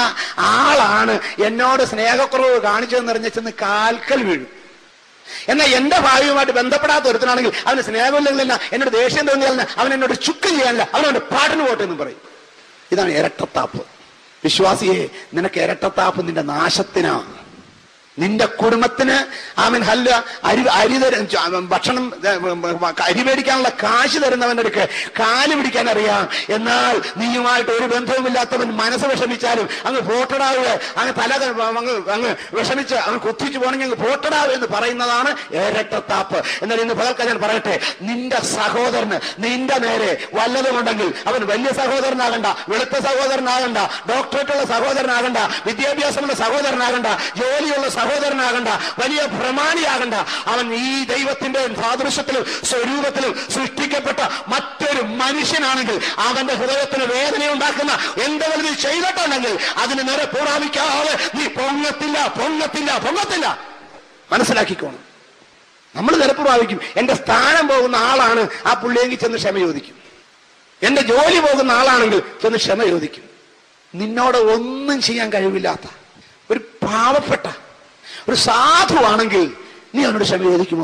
ആളാണ് എന്നോട് സ്നേഹക്കുറവ് കാണിച്ചതെന്നറിഞ്ഞ ചെന്ന് കാൽക്കൽ വീഴും എന്നാൽ എന്റെ ഭാവിയുമായിട്ട് ബന്ധപ്പെടാത്ത ഒരുത്തനാണെങ്കിൽ അവന് സ്നേഹമില്ലെങ്കിലല്ല എന്നോട് ദേഷ്യം തോന്നിയാലില്ല അവൻ എന്നോട് ചുക്കം ചെയ്യാനില്ല അവൻ അവന്റെ പാട്ടിന് പോട്ടെ എന്ന് പറയും ഇതാണ് ഇരട്ടത്താപ്പ് വിശ്വാസിയെ നിനക്ക് ഇരട്ടത്താപ്പ് നിന്റെ നാശത്തിനാണ് നിന്റെ കുടുംബത്തിന് ആമൻ ഹല്ല അരി അരി തര ഭക്ഷണം ഏ, അരി മേടിക്കാനുള്ള കാശ് തരുന്നവന്റെ അടുക്ക് കാല് പിടിക്കാൻ അറിയാം എന്നാൽ നീയുമായിട്ട് ഒരു ബന്ധവുമില്ലാത്തവൻ മനസ്സ് വിഷമിച്ചാലും അങ്ങ് പോട്ടടാവുക അങ്ങ് തല ക- അങ്ങ് അങ്ങ് വിഷമിച്ച് അങ്ങ് കുത്തിച്ചു പോകണമെങ്കിൽ അങ്ങ് പോട്ടടാവ് എന്ന് പറയുന്നതാണ് ഇരട്ടത്താപ്പ് എന്നാൽ ഇന്ന് പകൽക്കാലം ഞാൻ പറയട്ടെ നിന്റെ സഹോദരന് നിന്റെ നേരെ വല്ലതുമുണ്ടെങ്കിൽ അവൻ വലിയ സഹോദരനാകണ്ട വെളുത്ത സഹോദരനാകണ്ട ഡോക്ടറേറ്റുള്ള സഹോദരനാകണ്ട വിദ്യാഭ്യാസമുള്ള സഹോദരനാകണ്ട ജോലിയുള്ള സഹോദരനാകണ്ട വലിയ പ്രമാണിയാകണ്ട അവൻ ഈ ദൈവത്തിന്റെ സാദൃശ്യത്തിലും സ്വരൂപത്തിലും സൃഷ്ടിക്കപ്പെട്ട മറ്റൊരു മനുഷ്യനാണെങ്കിൽ അവന്റെ ഹൃദയത്തിന് വേദനയുണ്ടാക്കുന്ന എന്തെങ്കിലും നീ ചെയ്തിട്ടുണ്ടെങ്കിൽ അതിന് നേരെ പൂറാവിക്കാതെ നീ പൊങ്ങത്തില്ല പൊങ്ങത്തില്ല പൊങ്ങത്തില്ല മനസ്സിലാക്കിക്കോണം നമ്മൾ നിരപ്പ് പ്രാപിക്കും എന്റെ സ്ഥാനം പോകുന്ന ആളാണ് ആ പുള്ളിയെങ്കിൽ ചെന്ന് ക്ഷമ ചോദിക്കും എന്റെ ജോലി പോകുന്ന ആളാണെങ്കിൽ ചെന്ന് ക്ഷമ ചോദിക്കും നിന്നോട് ഒന്നും ചെയ്യാൻ കഴിവില്ലാത്ത ഒരു പാവപ്പെട്ട ഒരു സാധുവാണെങ്കിൽ നീ അവനോട് ക്ഷമ ചോദിക്കുമോ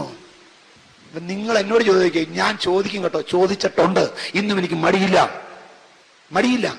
അപ്പൊ നിങ്ങൾ എന്നോട് ചോദിക്കുക ഞാൻ ചോദിക്കും കേട്ടോ ചോദിച്ചിട്ടുണ്ട് ഇന്നും എനിക്ക് മടിയില്ല മടിയില്ല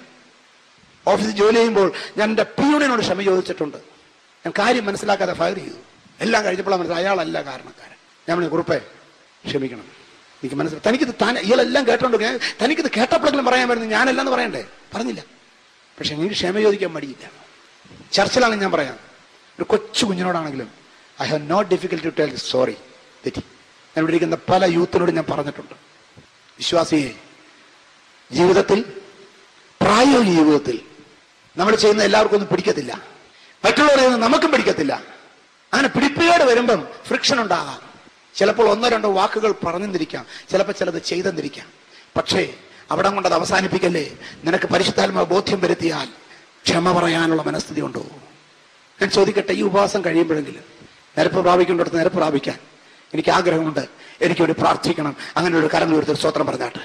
ഓഫീസിൽ ജോലി ചെയ്യുമ്പോൾ ഞാൻ എൻ്റെ പിയൂണിനോട് ക്ഷമ ചോദിച്ചിട്ടുണ്ട് ഞാൻ കാര്യം മനസ്സിലാക്കാതെ ഫയർ ചെയ്തു എല്ലാം കഴിഞ്ഞപ്പോഴാണ് മനസ്സിലായി അയാളല്ല കാരണക്കാരൻ ഞാൻ പറഞ്ഞു കുറുപ്പേ ക്ഷമിക്കണം എനിക്ക് മനസ്സിലായി തനിക്കിത് താൻ ഇയാളെല്ലാം കേട്ടോണ്ട് ഞാൻ തനിക്കിത് കേട്ടപ്പോഴെങ്കിലും പറയാൻ വരുന്നത് ഞാനല്ലെന്ന് പറയണ്ടേ പറഞ്ഞില്ല പക്ഷെ എനിക്ക് ക്ഷമ ചോദിക്കാൻ മടിയില്ല ചർച്ചിലാണ് ഞാൻ പറയാം ഒരു കൊച്ചു കുഞ്ഞിനോടാണെങ്കിലും I have not difficult to tell sorry തെറ്റി ഞാൻ ഇവിടെ ഇരിക്കുന്ന പല യൂത്തിനോട് ഞാൻ പറഞ്ഞിട്ടുണ്ട് വിശ്വാസിയെ ജീവിതത്തിൽ പ്രായോഗിക ജീവിതത്തിൽ നമ്മൾ ചെയ്യുന്ന എല്ലാവർക്കും ഒന്നും പിടിക്കത്തില്ല മറ്റുള്ളവരെ ഒന്നും നമുക്കും പിടിക്കത്തില്ല അങ്ങനെ പിടിപ്പുകേട് വരുമ്പം ഫ്രിക്ഷൻ ഉണ്ടാകാം ചിലപ്പോൾ ഒന്നോ രണ്ടോ വാക്കുകൾ പറഞ്ഞെന്നിരിക്കാം ചിലപ്പോൾ ചിലത് ചെയ്തെന്നിരിക്കാം പക്ഷേ അവിടം കൊണ്ടത് അവസാനിപ്പിക്കല്ലേ നിനക്ക് പരിശുദ്ധാത്മ ബോധ്യം വരുത്തിയാൽ ക്ഷമ പറയാനുള്ള മനസ്ഥിതി ഉണ്ടോ ഞാൻ ചോദിക്കട്ടെ ഈ ഉപവാസം കഴിയുമ്പോഴെങ്കിലും നിരപ്പ് പ്രാപിക്കേണ്ടടുത്ത് നിരപ്പ് പ്രാപിക്കാൻ എനിക്ക് ആഗ്രഹമുണ്ട് എനിക്ക് വേണ്ടി പ്രാർത്ഥിക്കണം അങ്ങനെ ഒരു കരം ഉയർത്തി ഒരു സ്തോത്രം പറഞ്ഞാട്ട്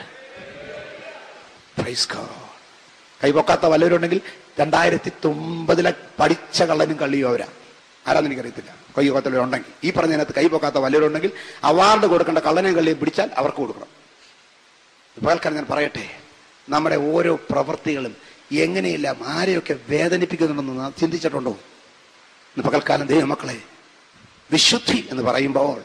Praise God. കൈപൊക്കാത്ത വല്ലവരുണ്ടെങ്കിൽ രണ്ടായിരത്തി തൊമ്പതിലെ പഠിച്ച കള്ളനും കള്ളിയോ അവരാ ആരാന്ന് എനിക്കറിയത്തില്ല കൈ പൊക്കാത്തവരുണ്ടെങ്കിൽ ഈ പറഞ്ഞതിനകത്ത് കൈ പൊക്കാത്ത വല്ലവരുണ്ടെങ്കിൽ അവാർഡ് കൊടുക്കേണ്ട കള്ളനെയും കള്ളിയും പിടിച്ചാൽ അവർക്ക് കൊടുക്കണം പകൽക്കാലം ഞാൻ പറയട്ടെ നമ്മുടെ ഓരോ പ്രവൃത്തികളും എങ്ങനെയെല്ലാം ആരെയൊക്കെ വേദനിപ്പിക്കുന്നുണ്ടെന്ന് നാം ചിന്തിച്ചിട്ടുണ്ടോ ഇന്ന് പകൽക്കാലം ദൈവമക്കളെ വിശുദ്ധി എന്ന് പറയുമ്പോൾ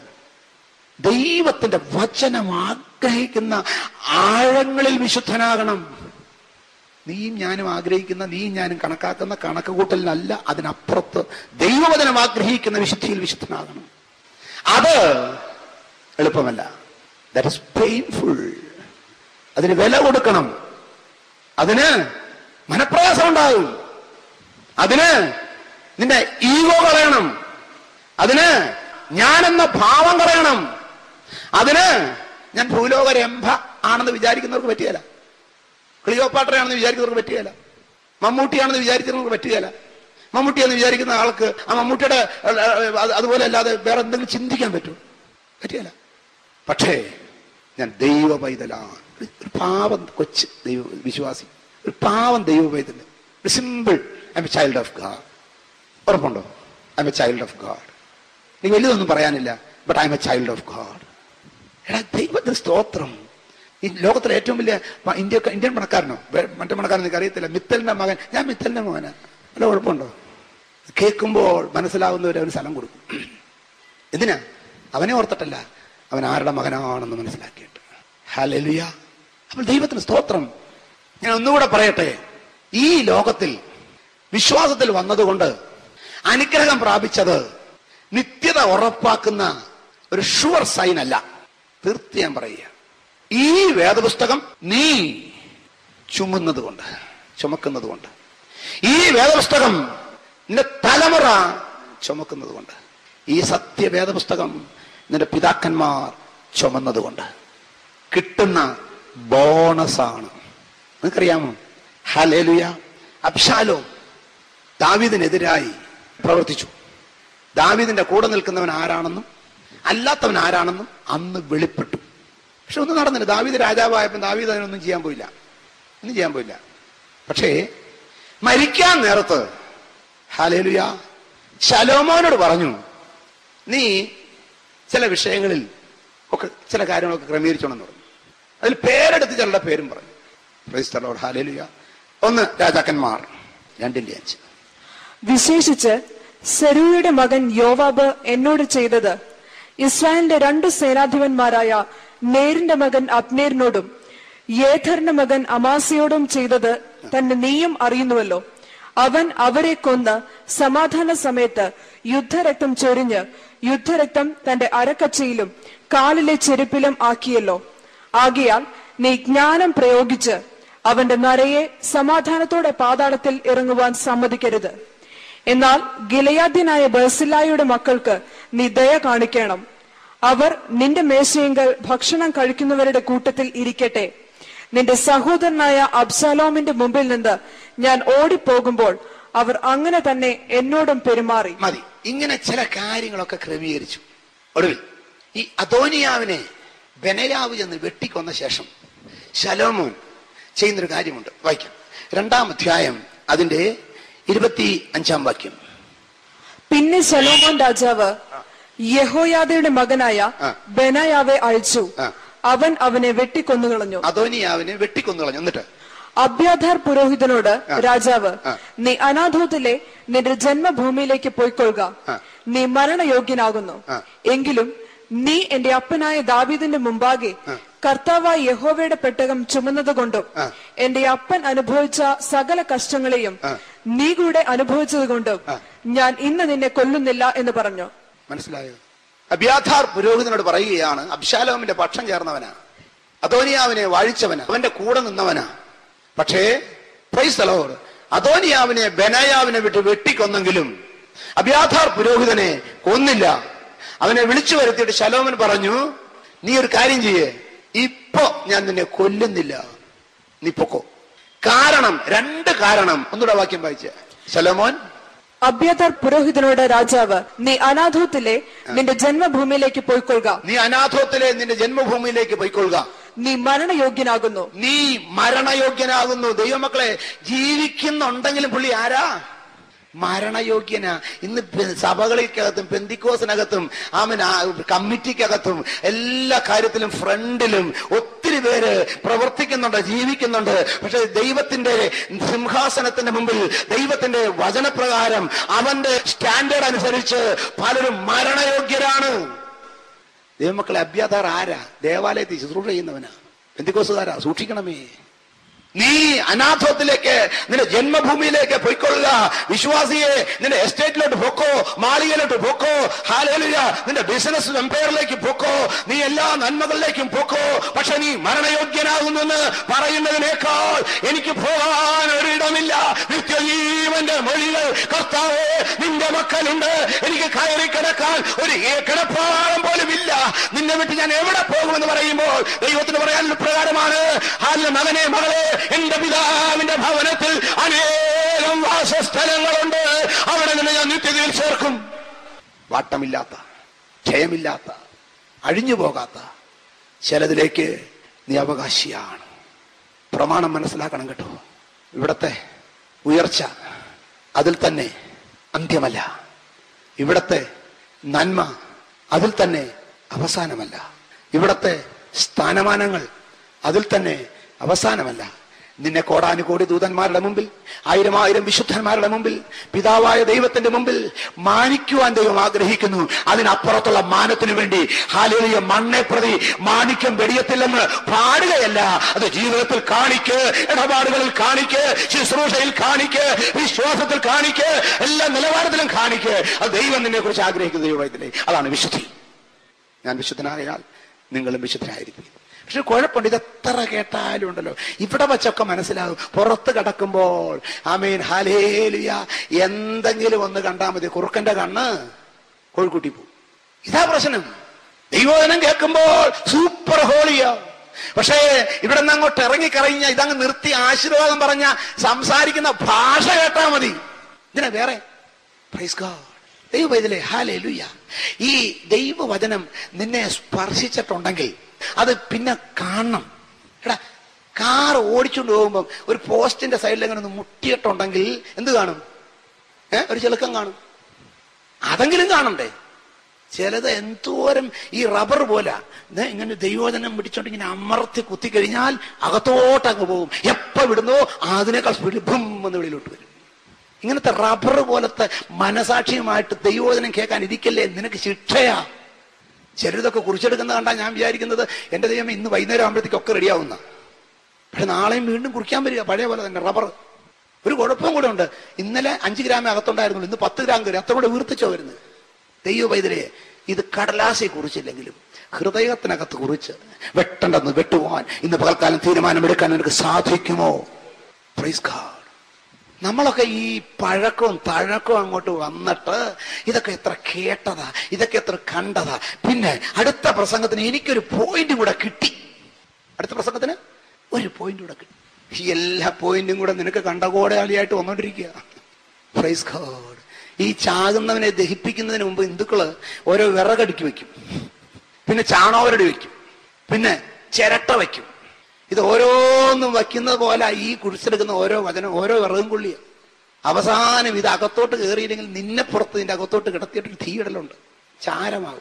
ദൈവത്തിന്റെ വചനം ആഗ്രഹിക്കുന്ന ആഴങ്ങളിൽ വിശുദ്ധനാകണം നീയും ഞാനും ആഗ്രഹിക്കുന്ന നീയും ഞാനും കണക്കാക്കുന്ന കണക്ക് കൂട്ടലിനല്ല അതിനപ്പുറത്ത് ദൈവവചനം ആഗ്രഹിക്കുന്ന വിശുദ്ധിയിൽ വിശുദ്ധനാകണം അത് എളുപ്പമല്ല ദാറ്റ് ഇസ് പെയിൻഫുൾ അതിന് വില കൊടുക്കണം അതിന് മനപ്രയാസം ഉണ്ടാകും അതിന് നിന്റെ ഈഗോ കളയണം അതിന് ഞാനെന്ന ഭാവം കളയണം അതിന് ഞാൻ ഭൂലോക രംഭ ആണെന്ന് വിചാരിക്കുന്നവർക്ക് പറ്റുകയില്ല ക്ലിയോപാട്രയാണെന്ന് വിചാരിക്കുന്നവർക്ക് പറ്റുകയില്ല മമ്മൂട്ടിയാണെന്ന് വിചാരിക്കുന്നവർക്ക് പറ്റുകയില്ല മമ്മൂട്ടിയെന്ന് വിചാരിക്കുന്ന ആൾക്ക് ആ മമ്മൂട്ടിയുടെ ഏഹ്, ഏഹ്, അത് അതുപോലെ അല്ലാതെ വേറെ എന്തെങ്കിലും ചിന്തിക്കാൻ പറ്റുമോ പറ്റുകയില്ല പക്ഷേ ഞാൻ ദൈവ പൈതലാണ് ഒരു ഒരു പാവം കൊച്ച് ദൈവ വിശ്വാസി ഒരു പാവം ദൈവ പൈതൽ ഒരു simple I'm a child of God ഉറപ്പുണ്ടോ I'm a child of God നീ വലുതൊന്നും പറയാനില്ല but I'm a child of God എടാ ദൈവത്തിന് സ്തോത്രം ഈ ലോകത്തിലെ ഏറ്റവും വലിയ പ- ഇന്ത്യ ഇന്ത്യൻ പണക്കാരനോ വേ- മറ്റേ പണക്കാരൻ എനിക്ക് അറിയത്തില്ല മിത്തലിന്റെ മകൻ ഞാൻ മിത്തലിന്റെ മകനാ വല്ല കുഴപ്പമുണ്ടോ കേൾക്കുമ്പോൾ മനസ്സിലാവുന്നവർ അവന് സ്ഥലം കൊടുക്കും എന്തിനാ അവനെ ഓർത്തിട്ടല്ല അവൻ ആരുടെ മകനാണെന്ന് മനസ്സിലാക്കിയിട്ട് ഹലലുയ അപ്പോൾ ദൈവത്തിന് സ്തോത്രം ഞാൻ ഒന്നുകൂടെ പറയട്ടെ ഈ ലോകത്തിൽ വിശ്വാസത്തിൽ വന്നതുകൊണ്ട് അനുഗ്രഹം പ്രാപിച്ചത് നിത്യത ഉറപ്പാക്കുന്ന ഒരു ഷുവർ സൈൻ അല്ല തീർത്ത് ഞാൻ പറയുക ഈ വേദപുസ്തകം നീ ചുമന്നത് കൊണ്ട് ചുമക്കുന്നത് കൊണ്ട് ഈ വേദപുസ്തകം നിന്റെ തലമുറ ചുമക്കുന്നത് കൊണ്ട് ഈ സത്യവേദ പുസ്തകം നിന്റെ പിതാക്കന്മാർ ചുമന്നത് കൊണ്ട് കിട്ടുന്ന ബോണസാണ് നിങ്ങൾക്കറിയാമോ ഹലേലുയ അബ്ഷാലോ ദാവീദിനെതിരായി പ്രവർത്തിച്ചു ദാവീദിന്റെ കൂടെ നിൽക്കുന്നവൻ ആരാണെന്നും അല്ലാത്തവൻ ആരാണെന്നും അന്ന് വെളിപ്പെട്ടു പക്ഷെ ഒന്നും നടന്നില്ല ദാവീദ് രാജാവായപ്പോൾ ദാവീദ് അതിനൊന്നും ചെയ്യാൻ പോയില്ല ഒന്നും ചെയ്യാൻ പോയില്ല പക്ഷേ മരിക്കാൻ നേരത്ത് ഹാലേലുയ ശലോമോനോട് പറഞ്ഞു നീ ചില വിഷയങ്ങളിൽ ഒക്കെ ചില കാര്യങ്ങളൊക്കെ ക്രമീകരിച്ചോണെന്ന് പറഞ്ഞു അതിൽ പേരെടുത്ത് ചിലരുടെ പേരും പറഞ്ഞു Praise the Lord. Hallelujah. ഒന്ന് രാജാക്കന്മാർ രണ്ടിന്റെ അഞ്ച് വിശേഷിച്ച് സെരൂയുടെ മകൻ യോവാബ് എന്നോട് ചെയ്തത് ഇസ്രായേലിന്റെ രണ്ടു സേനാധിപന്മാരായ നേരിന്റെ മകൻ അബ്നേറിനോടും യേഥറിന്റെ മകൻ അമാസിയോടും ചെയ്തത് തന്നെ നീയും അറിയുന്നുവല്ലോ അവൻ അവരെ കൊന്ന് സമാധാന സമയത്ത് യുദ്ധരക്തം ചൊരിഞ്ഞ് യുദ്ധരക്തം തന്റെ അരക്കച്ചയിലും കാലിലെ ചെരുപ്പിലും ആക്കിയല്ലോ ആകയാൽ നീ ജ്ഞാനം പ്രയോഗിച്ച് അവന്റെ നരയെ സമാധാനത്തോടെ പാതാളത്തിൽ ഇറങ്ങുവാൻ സമ്മതിക്കരുത് എന്നാൽ ഗിലയാദ്യനായ ബർസില്ലായുടെ മക്കൾക്ക് നീ ദയ കാണിക്കണം അവർ നിന്റെ മേശയെങ്കിൽ ഭക്ഷണം കഴിക്കുന്നവരുടെ കൂട്ടത്തിൽ ഇരിക്കട്ടെ നിന്റെ സഹോദരനായ അബ്സാലോമിന്റെ മുമ്പിൽ നിന്ന് ഞാൻ ഓടിപ്പോകുമ്പോൾ അവർ അങ്ങനെ തന്നെ എന്നോടും പെരുമാറി മതി ഇങ്ങനെ ചില കാര്യങ്ങളൊക്കെ ക്രമീകരിച്ചു ഒടുവിൽ ഈ അദോനിയാവിനെ ബെനയാവ് ചെന്ന് വെട്ടിക്കൊന്ന ശേഷം ശലോമോൻ ചെയ്യുന്നൊരു കാര്യമുണ്ട് വായിക്കാം രണ്ടാം അധ്യായം അതിന്റെ ഇരുപത്തി അഞ്ചാം വാക്യം പിന്നെ ശലോമോൻ രാജാവ് യഹോയാദയുടെ മകനായ ആ. ബെനായാവെ അയച്ചു ആ. അവൻ അവനെ വെട്ടിക്കൊന്നുകളഞ്ഞു അദോനിയാവിനെ വെട്ടിക്കൊന്നു കളഞ്ഞു എന്നിട്ട് അബ്യാധാർ പുരോഹിതനോട് ആ. രാജാവ് ആ. നീ അനാഥോത്തിലെ നിന്റെ ജന്മഭൂമിയിലേക്ക് പോയിക്കൊള്ളുക ആ. നീ മരണയോഗ്യനാകുന്നു ആ. എങ്കിലും നീ എന്റെ അപ്പനായ ദാവീദിന്റെ മുമ്പാകെ കർത്താവായ യഹോവയുടെ പെട്ടകം ചുമന്നതുകൊണ്ടും ആ. എന്റെ അപ്പൻ അനുഭവിച്ച സകല കഷ്ടങ്ങളെയും ആ. നീ കൂടെ അനുഭവിച്ചതുകൊണ്ടും ആ. ഞാൻ ഇന്ന് നിന്നെ കൊല്ലുന്നില്ല എന്ന് പറഞ്ഞു മനസ്സിലായോ അബ്യാഥാർ പുരോഹിതനോട് പറയുകയാണ് അബ്ശാലോമിന്റെ പക്ഷം ചേർന്നവനാ അദോനിയാവിനെ വാഴിച്ചവനാ അവന്റെ കൂടെ നിന്നവനാ പക്ഷേ പ്രൈസ് തലോർ അദോനിയാവിനെ ബെനയാവിനെ വിട്ട് വെട്ടിക്കൊന്നെങ്കിലും അബ്യാഥാർ പുരോഹിതനെ കൊന്നില്ല അവനെ വിളിച്ചു വരുത്തിയിട്ട് ശലോമൻ പറഞ്ഞു നീ ഒരു കാര്യം ചെയ്യേ ഇപ്പൊ ഞാൻ നിന്നെ കൊല്ലുന്നില്ല നീ പൊക്കോ കാരണം രണ്ട് കാരണം ഒന്നുകൂടെ വാക്യം വായിച്ച ശലോമോൻ അബ്യതർ പുരോഹിതനോട് രാജാവ് നീ അനാഥോത്തിലെ നിന്റെ ജന്മഭൂമിയിലേക്ക് പോയിക്കൊള്ളുക നീ അനാഥോത്തിലെ നിന്റെ ജന്മഭൂമിയിലേക്ക് പോയിക്കൊള്ളുക നീ മരണയോഗ്യനാകുന്നു നീ മരണയോഗ്യനാകുന്നു ദൈവമക്കളെ ജീവിക്കുന്നുണ്ടെങ്കിലും പുള്ളി ആരാ മരണയോഗ്യനാ ഇന്ന് പെ- സഭകളിക്കകത്തും പെന്തിക്കോസിനകത്തും ആമൻ ആ കമ്മിറ്റിക്കകത്തും എല്ലാ കാര്യത്തിലും ഫ്രണ്ടിലും ഒത്തിരി പേര് പ്രവർത്തിക്കുന്നുണ്ട് ജീവിക്കുന്നുണ്ട് പക്ഷെ ദൈവത്തിന്റെ സിംഹാസനത്തിന്റെ മുമ്പിൽ ദൈവത്തിന്റെ വചനപ്രകാരം അവന്റെ സ്റ്റാൻഡേർഡ് അനുസരിച്ച് പലരും മരണയോഗ്യരാണ് ദൈവമക്കളെ അഭ്യാതാർ ആരാ ദേവാലയത്തിൽ ശുശ്രൂഷ ചെയ്യുന്നവനാ പെന്തിക്കോസുകാരാ സൂക്ഷിക്കണമേ നീ അനാഥത്തിലേക്ക് നിന്റെ ജന്മഭൂമിയിലേക്ക് പൊയ്ക്കൊള്ളുക വിശ്വാസിയെ നിന്റെ എസ്റ്റേറ്റിലോട്ട് പൊക്കോ മാളികയിലോട്ട് പൊക്കോ ഹാലേലുയ നിന്റെ ബിസിനസ് എംപയറിലേക്ക് പൊക്കോ നീ എല്ലാ നന്മകളിലേക്കും പൊക്കോ പക്ഷെ നീ മരണയോഗ്യനാകുന്നെന്ന് പറയുന്നതിനേക്കാൾ എനിക്ക് പോകാൻ ഒരിടമില്ല നിത്യജീവന്റെ മൊഴികൾ കർത്താവേ നിന്റെ മക്കളുണ്ട് എനിക്ക് കയറി കിടക്കാൻ ഒരു ഏ- കിടപ്പാളം പോലും ഇല്ല നിന്നെ വിട്ട് ഞാൻ എവിടെ പോകുമെന്ന് പറയുമ്പോൾ ദൈവത്തിന് പറയാനുള്ള പ്രകാരമാണ് ഹാലിന്റെ മകനെ മകളെ എന്റെ പിതാവിന്റെ ഭവനത്തിൽ അനേകം വാസസ്ഥലങ്ങളുണ്ട് അവിടെ നിന്ന് ഞാൻ നിത്യതയിൽ ചേർക്കും വാട്ടമില്ലാത്ത ക്ഷയമില്ലാത്ത അഴിഞ്ഞു പോകാത്ത ചിലതിലേക്ക് നീ അവകാശിയാണ് പ്രമാണം മനസ്സിലാക്കണം കേട്ടോ ഇവിടത്തെ ഉയർച്ച അതിൽ തന്നെ അന്ത്യമല്ല ഇവിടത്തെ നന്മ അതിൽ തന്നെ അവസാനമല്ല ഇവിടത്തെ സ്ഥാനമാനങ്ങൾ അതിൽ തന്നെ അവസാനമല്ല നിന്നെ കോടാനുകോടി ദൂതന്മാരുടെ മുമ്പിൽ ആയിരം ആയിരം വിശുദ്ധന്മാരുടെ മുമ്പിൽ പിതാവായ ദൈവത്തിന്റെ മുമ്പിൽ മാനിക്കുവാൻ ദൈവം ആഗ്രഹിക്കുന്നു അതിനപ്പുറത്തുള്ള മാനത്തിനു വേണ്ടി ഹാലേലിയ മണ്ണെ പ്രതി മാണിക്യം വെടിയത്തില്ലെന്ന് പാടുകയല്ല അത് ജീവിതത്തിൽ കാണിക്ക് ഇടപാടുകളിൽ കാണിക്ക് ശുശ്രൂഷയിൽ കാണിക്ക് വിശ്വാസത്തിൽ കാണിക്ക് എല്ലാ നിലവാരത്തിലും കാണിക്ക് അത് ദൈവം നിന്നെ കുറിച്ച് ആഗ്രഹിക്കുന്ന ദൈവത്തിലെ അതാണ് വിശുദ്ധി ഞാൻ വിശുദ്ധനായാൽ നിങ്ങളും വിശുദ്ധനായിരിക്കും പക്ഷെ കുഴപ്പമുണ്ട് ഇത് എത്ര കേട്ടാലും ഉണ്ടല്ലോ ഇവിടെ വച്ചൊക്കെ മനസ്സിലാകും പുറത്ത് കിടക്കുമ്പോൾ ആമീൻ ഹാലേലിയ എന്തെങ്കിലും ഒന്ന് കണ്ടാൽ മതി കുറുക്കന്റെ കണ്ണ് കോഴിക്കുട്ടി പോകും ഇതാ പ്രശ്നം ദൈവോധനം കേൾക്കുമ്പോൾ സൂപ്പർ ഹോളിയാ പക്ഷേ ഇവിടെ നിന്ന് അങ്ങോട്ട് ഇറങ്ങിക്കറിഞ്ഞ ഇതങ്ങ് നിർത്തി ആശീർവാദം പറഞ്ഞ സംസാരിക്കുന്ന ഭാഷ കേട്ടാ മതി ഇതിനെ വേറെ പ്രൈസ് ഗോഡ് ദൈവവൈതലേ ഹാലേ ലുയ്യ ഈ ദൈവവചനം നിന്നെ സ്പർശിച്ചിട്ടുണ്ടെങ്കിൽ അത് പിന്നെ കാണണം എടാ കാർ ഓടിച്ചുകൊണ്ട് പോകുമ്പോൾ ഒരു പോസ്റ്റിന്റെ സൈഡിൽ എങ്ങനെ ഒന്ന് മുട്ടിയിട്ടുണ്ടെങ്കിൽ എന്ത് കാണും ഏ ഒരു ചെളുക്കം കാണും അതെങ്കിലും കാണണ്ടേ ചിലത് എന്തോരം ഈ റബ്ബർ പോലെ ദേ ഇങ്ങനെ ദൈവോധനം പിടിച്ചോണ്ട് ഇങ്ങനെ അമർത്തി കുത്തി കഴിഞ്ഞാൽ അകത്തോട്ട് അങ്ങ് പോകും എപ്പോ വിടുന്നോ അതിനേക്കാൾ സ്പീഡിൽ ഭം എന്ന് വെളിയിലോട്ട് വരും ഇങ്ങനത്തെ റബ്ബർ പോലത്തെ മനസാക്ഷിയുമായിട്ട് ദൈവോധനം കേൾക്കാൻ ഇരിക്കല്ലേ നിനക്ക് ശിക്ഷയാ ചിലരിതൊക്കെ കുറിച്ചെടുക്കുന്ന കണ്ടാൽ ഞാൻ വിചാരിക്കുന്നത് എന്റെ ദൈവം ഇന്ന് വൈകുന്നേരം ആകുമ്പോഴത്തേക്കൊക്കെ റെഡിയാവുന്ന പക്ഷെ നാളെയും വീണ്ടും കുറിക്കാൻ വരിക പഴയ പോലെ തന്നെ റബ്ബർ ഒരു കുഴപ്പം കൂടെ ഉണ്ട് ഇന്നലെ അഞ്ച് ഗ്രാമേ അകത്തുണ്ടായിരുന്നുള്ളൂ ഇന്ന് പത്ത് ഗ്രാം കയറി അത്ര കൂടെ വീർത്തിച്ചോ വരുന്നത് ദൈവ പൈതലെ ഇത് കടലാസെ കുറിച്ചില്ലെങ്കിലും ഹൃദയത്തിനകത്ത് കുറിച്ച് വെട്ടണ്ടെന്ന് വെട്ടുവാൻ ഇന്ന് പകൽക്കാലം തീരുമാനമെടുക്കാൻ നിനക്ക് സാധിക്കുമോ പ്രൈസ് ഗാഡ് നമ്മളൊക്കെ ഈ പഴക്കവും തഴക്കവും അങ്ങോട്ട് വന്നിട്ട് ഇതൊക്കെ എത്ര കേട്ടതാ ഇതൊക്കെ എത്ര കണ്ടതാ പിന്നെ അടുത്ത പ്രസംഗത്തിന് എനിക്കൊരു പോയിന്റ് കൂടെ കിട്ടി അടുത്ത പ്രസംഗത്തിന് ഒരു പോയിന്റ് കൂടെ കിട്ടി ഈ എല്ലാ പോയിന്റും കൂടെ നിനക്ക് കണ്ടകോടാളിയായിട്ട് വന്നോണ്ടിരിക്കുക പ്രൈസ് ഗോഡ് ഈ ചാകുന്നവനെ ദഹിപ്പിക്കുന്നതിന് മുമ്പ് ഹിന്ദുക്കള് ഓരോ വിറകടുക്കി വെക്കും പിന്നെ ചാണോരടി വെക്കും പിന്നെ ചിരട്ട വെക്കും ഇത് ഓരോന്നും വയ്ക്കുന്നത് പോലെ ഈ കുടിച്ചെടുക്കുന്ന ഓരോ വചനം ഓരോ വിറകും കൊള്ളിയ അവസാനം ഇത് അകത്തോട്ട് കയറിയില്ലെങ്കിൽ നിന്നെ പുറത്ത് നിന്റെ അകത്തോട്ട് കിടത്തിയിട്ടൊരു തീയിടലുണ്ട് ചാരമാകും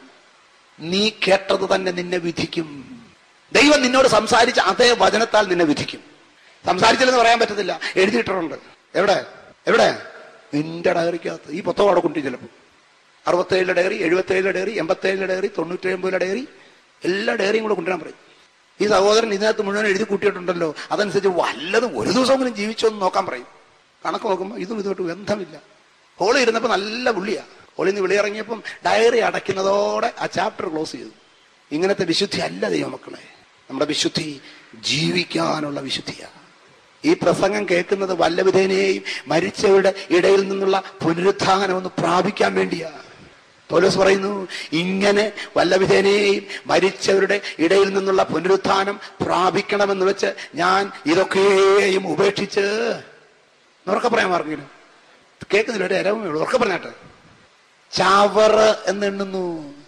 നീ കേട്ടത് തന്നെ നിന്നെ വിധിക്കും ദൈവം നിന്നോട് സംസാരിച്ച അതേ വചനത്താൽ നിന്നെ വിധിക്കും സംസാരിച്ചില്ലെന്ന് പറയാൻ പറ്റത്തില്ല എഴുതിയിട്ടുണ്ട് എവിടെ എവിടെ നിന്റെ ഡയറിക്കകത്ത് ഈ പുസ്തകം അവിടെ കൊണ്ടു ചിലപ്പോൾ അറുപത്തേഴിലെ ഡയറി എഴുപത്തേഴിലെ ഡയറി എൺപത്തേഴിലെ ഡയറി തൊണ്ണൂറ്റി ഒമ്പതിലെ ഡയറി എല്ലാ ഡയറിയും കൂടെ കൊണ്ടുവരാൻ പറയും ഈ സഹോദരൻ ഇതിനകത്ത് മുഴുവൻ എഴുതി കൂട്ടിയിട്ടുണ്ടല്ലോ അതനുസരിച്ച് വല്ലതും ഒരു ദിവസമെങ്കിലും ജീവിച്ചോ എന്ന് നോക്കാൻ പറയും കണക്ക് നോക്കുമ്പോൾ ഇതും ഇതുമായിട്ട് ബന്ധമില്ല ഹോള് ഇരുന്നപ്പോ നല്ല പുള്ളിയാ ഹോളിൽ നിന്ന് വെളിയിറങ്ങിയപ്പം ഡയറി അടയ്ക്കുന്നതോടെ ആ ചാപ്റ്റർ ക്ലോസ് ചെയ്തു ഇങ്ങനത്തെ വിശുദ്ധി അല്ല ദൈവമക്കളെ നമ്മുടെ വിശുദ്ധി ജീവിക്കാനുള്ള വിശുദ്ധിയാണ് ഈ പ്രസംഗം കേൾക്കുന്നത് വല്ലവിധേനയെയും മരിച്ചവരുടെ ഇടയിൽ നിന്നുള്ള പുനരുത്ഥാനം ഒന്ന് പ്രാപിക്കാൻ വേണ്ടിയാ പൗലോസ് പറയുന്നു ഇങ്ങനെ വല്ലവിധേനയെയും മരിച്ചവരുടെ ഇടയിൽ നിന്നുള്ള പുനരുത്ഥാനം പ്രാപിക്കണമെന്ന് വെച്ച് ഞാൻ ഇതൊക്കെയും ഉപേക്ഷിച്ച് ഉറക്കെ പറയാൻ പറഞ്ഞില്ല കേൾക്കുന്നില്ല ഒരു ഇരവമേ ഉള്ളൂ ഉറക്കെ പറഞ്ഞാട്ടെ ചാവറ് എന്ന് എണ്ണുന്നു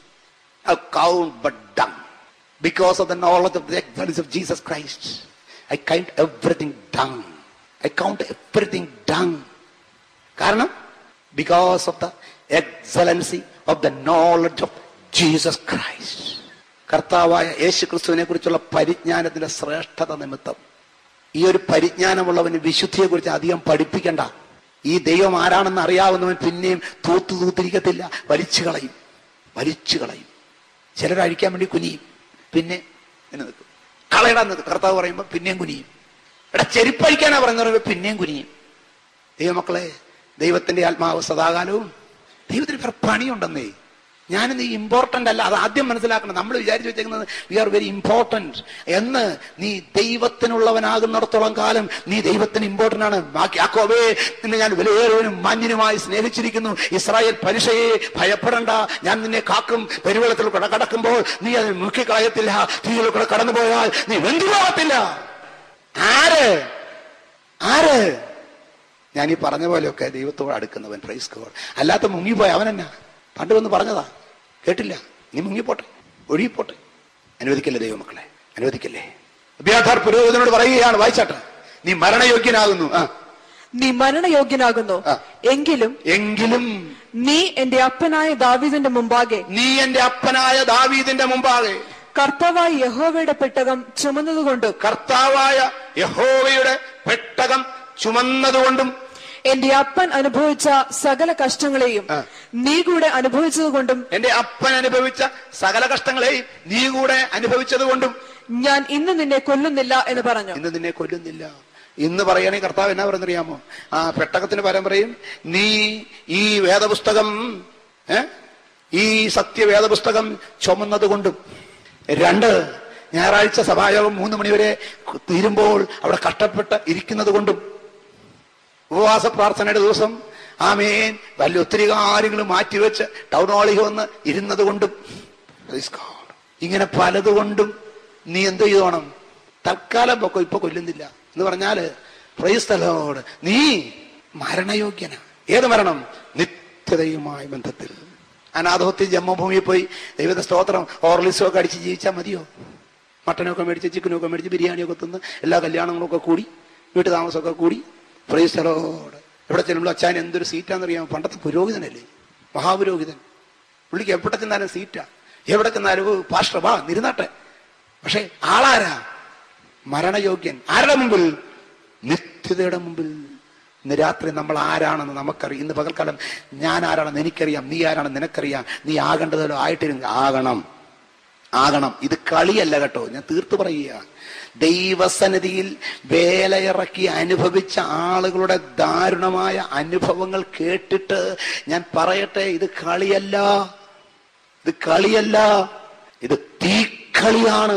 account but dung. Because of the knowledge of the excellence of Jesus Christ, I count everything dung. I count everything dung. കാരണം because of the excellency of the knowledge of Jesus Christ കർത്താവായ യേശു ക്രിസ്തുവിനെ കുറിച്ചുള്ള പരിജ്ഞാനത്തിന്റെ ശ്രേഷ്ഠത നിമിത്തം ഈ ഒരു പരിജ്ഞാനമുള്ളവന് വിശുദ്ധിയെ കുറിച്ച് അധികം പഠിപ്പിക്കണ്ട ഈ ദൈവം ആരാണെന്ന് അറിയാവുന്നവൻ പിന്നെയും തൂത്തു തൂത്തിരിക്കത്തില്ല വലിച്ചു കളയും വലിച്ചു കളയും ചിലർ അഴിക്കാൻ വേണ്ടി കുനിയും പിന്നെ ഇങ്ങനെ നിൽക്കും കളയിടാൻ നിൽക്കും കർത്താവ് പറയുമ്പോൾ പിന്നെയും കുനിയും എടാ ചെരുപ്പഴിക്കാനാ പറയുന്നത് പറയുമ്പോൾ പിന്നെയും കുനിയും ദൈവമക്കളെ ദൈവത്തിന്റെ ആത്മാവ് സദാകാലവും ദൈവത്തിന് വേറെ പണിയുണ്ടെന്നേ ഞാനിന്ന് ഇമ്പോർട്ടന്റ് അല്ല അത് ആദ്യം മനസ്സിലാക്കണം നമ്മൾ വിചാരിച്ചു വെച്ചേക്കുന്നത് വി ആർ വെരി ഇമ്പോർട്ടന്റ് എന്ന് നീ ദൈവത്തിനുള്ളവനാകുന്നിടത്തോളം കാലം നീ ദൈവത്തിന് ഇമ്പോർട്ടന്റ് ആണ് ബാക്കി ആക്കോവേ നിന്നെ ഞാൻ വിലയേറിയവനും മാന്യനുമായി സ്നേഹിച്ചിരിക്കുന്നു ഇസ്രായേൽ പലിശയെ ഭയപ്പെടണ്ട ഞാൻ നിന്നെ കാക്കും പെരുവെള്ളത്തിൽ കൂടെ കടക്കുമ്പോൾ നീ അത് മുക്കിക്കളയത്തില്ല തീയിൽ കൂടെ കടന്നുപോയാൽ നീ വെന്തുപോകത്തില്ല ആര് ആര് ഞാൻ ഈ പറഞ്ഞ പോലെയൊക്കെ ദൈവത്തോട് അടുക്കുന്നവൻ പ്രൈസ് ഗോഡ് അല്ലാത്ത മുങ്ങിപ്പോയ അവനെന്നാ പണ്ട് വന്ന് പറഞ്ഞതാ കേട്ടില്ല നീ മുങ്ങിപ്പോട്ടെ ഒഴുകിപ്പോട്ടെ അനുവദിക്കല്ലേ ദൈവമക്കളെ അനുവദിക്കല്ലേ അഭ്യാഥാർ പുരോഹിതനോട് പറയുകയാണ് വായിച്ചാട്ടെ നീ മരണയോഗ്യനാകുന്നു ആ നീ മരണയോഗ്യനാകുന്നു ആ. എങ്കിലും എങ്കിലും നീ എന്റെ അപ്പനായ ദാവീദിന്റെ മുമ്പാകെ നീ എന്റെ അപ്പനായ ദാവീദിന്റെ മുമ്പാകെ കർത്താവായ യഹോവയുടെ പെട്ടകം ചുമന്നതുകൊണ്ടും കർത്താവായ യഹോവയുടെ പെട്ടകം ചുമന്നതുകൊണ്ടും എന്റെ അപ്പൻ അനുഭവിച്ച സകല കഷ്ടങ്ങളെയും ആ. നീ കൂടെ അനുഭവിച്ചതുകൊണ്ടും എന്റെ അപ്പൻ അനുഭവിച്ച സകല കഷ്ടങ്ങളെയും നീ കൂടെ അനുഭവിച്ചതുകൊണ്ടും ഞാൻ ഇന്ന് നിന്നെ കൊല്ലുന്നില്ല എന്ന് പറഞ്ഞു ഇന്ന് നിന്നെ കൊല്ലുന്നില്ല ഇന്ന് പറയണേ കർത്താവ് എന്നാ പറയുന്നറിയാമോ ആ പെട്ടകത്തിന് പരം പറയും നീ ഈ വേദപുസ്തകം ഏ ഈ സത്യവേദപുസ്തകം ചുമന്നത് കൊണ്ടും രണ്ട് ഞായറാഴ്ച സഭായോഗം മൂന്ന് മണിവരെ തീരുമ്പോൾ അവിടെ കഷ്ടപ്പെട്ട് ഇരിക്കുന്നത് കൊണ്ടും ഉപവാസ പ്രാർത്ഥനയുടെ ദിവസം ആമേൻ വല്ല ഒത്തിരി കാര്യങ്ങൾ മാറ്റിവെച്ച് ടൗൺ ഹാളിൽ വന്ന് ഇരുന്നത് കൊണ്ടും Praise God. ഇങ്ങനെ പലതുകൊണ്ടും നീ എന്ത് ചെയ്തോണം തൽക്കാലം പൊക്കോ ഇപ്പൊ കൊല്ലുന്നില്ല എന്ന് പറഞ്ഞാല് പ്രൈസ്തലോട് നീ മരണയോഗ്യന ഏത് മരണം നിത്യതയുമായ ബന്ധത്തിൽ അനാഥോത്തി ജന്മഭൂമിയിൽ പോയി ദൈവത്തെ സ്തോത്രം ഓർലിസോ ഒക്കെ അടിച്ച് ജീവിച്ചാൽ മതിയോ മട്ടനൊക്കെ മേടിച്ച് ചിക്കനൊക്കെ മേടിച്ച് ബിരിയാണിയൊക്കെ തിന്ന് എല്ലാ കല്യാണങ്ങളൊക്കെ കൂടി വീട്ടു താമസമൊക്കെ കൂടി പ്രൈസ്തലോട് എവിടെ ചെല്ലുമ്പോൾ അച്ഛൻ എന്തൊരു സീറ്റാന്നറിയാമോ പണ്ടത്തെ പുരോഹിതനല്ലേ മഹാപുരോഹിതൻ പുള്ളിക്ക് എവിടെ ചെന്നാലും സീറ്റാ എവിടെ ചെന്നാലും "ഓ, പാസ്റ്റർ വാ നിരുന്നാട്ടെ പക്ഷെ ആളാരാ മരണയോഗ്യൻ ആരുടെ മുമ്പിൽ നിത്യതയുടെ മുമ്പിൽ ഇന്ന് രാത്രി നമ്മൾ ആരാണെന്ന് നമുക്കറിയാം ഇന്ന് പകൽക്കാലം ഞാൻ ആരാണെന്ന് എനിക്കറിയാം നീ ആരാണെന്ന് നിനക്കറിയാം നീ ആകേണ്ടതല്ലോ ആയിട്ടിരുന്നു ആകണം ആകണം ഇത് കളിയല്ല കേട്ടോ ഞാൻ തീർത്തു പറയുക ദൈവസന്നിധിയിൽ വേലയിറക്കി അനുഭവിച്ച ആളുകളുടെ ദാരുണമായ അനുഭവങ്ങൾ കേട്ടിട്ട് ഞാൻ പറയട്ടെ ഇത് കളിയല്ല ഇത് കളിയല്ല ഇത് തീക്കളിയാണ്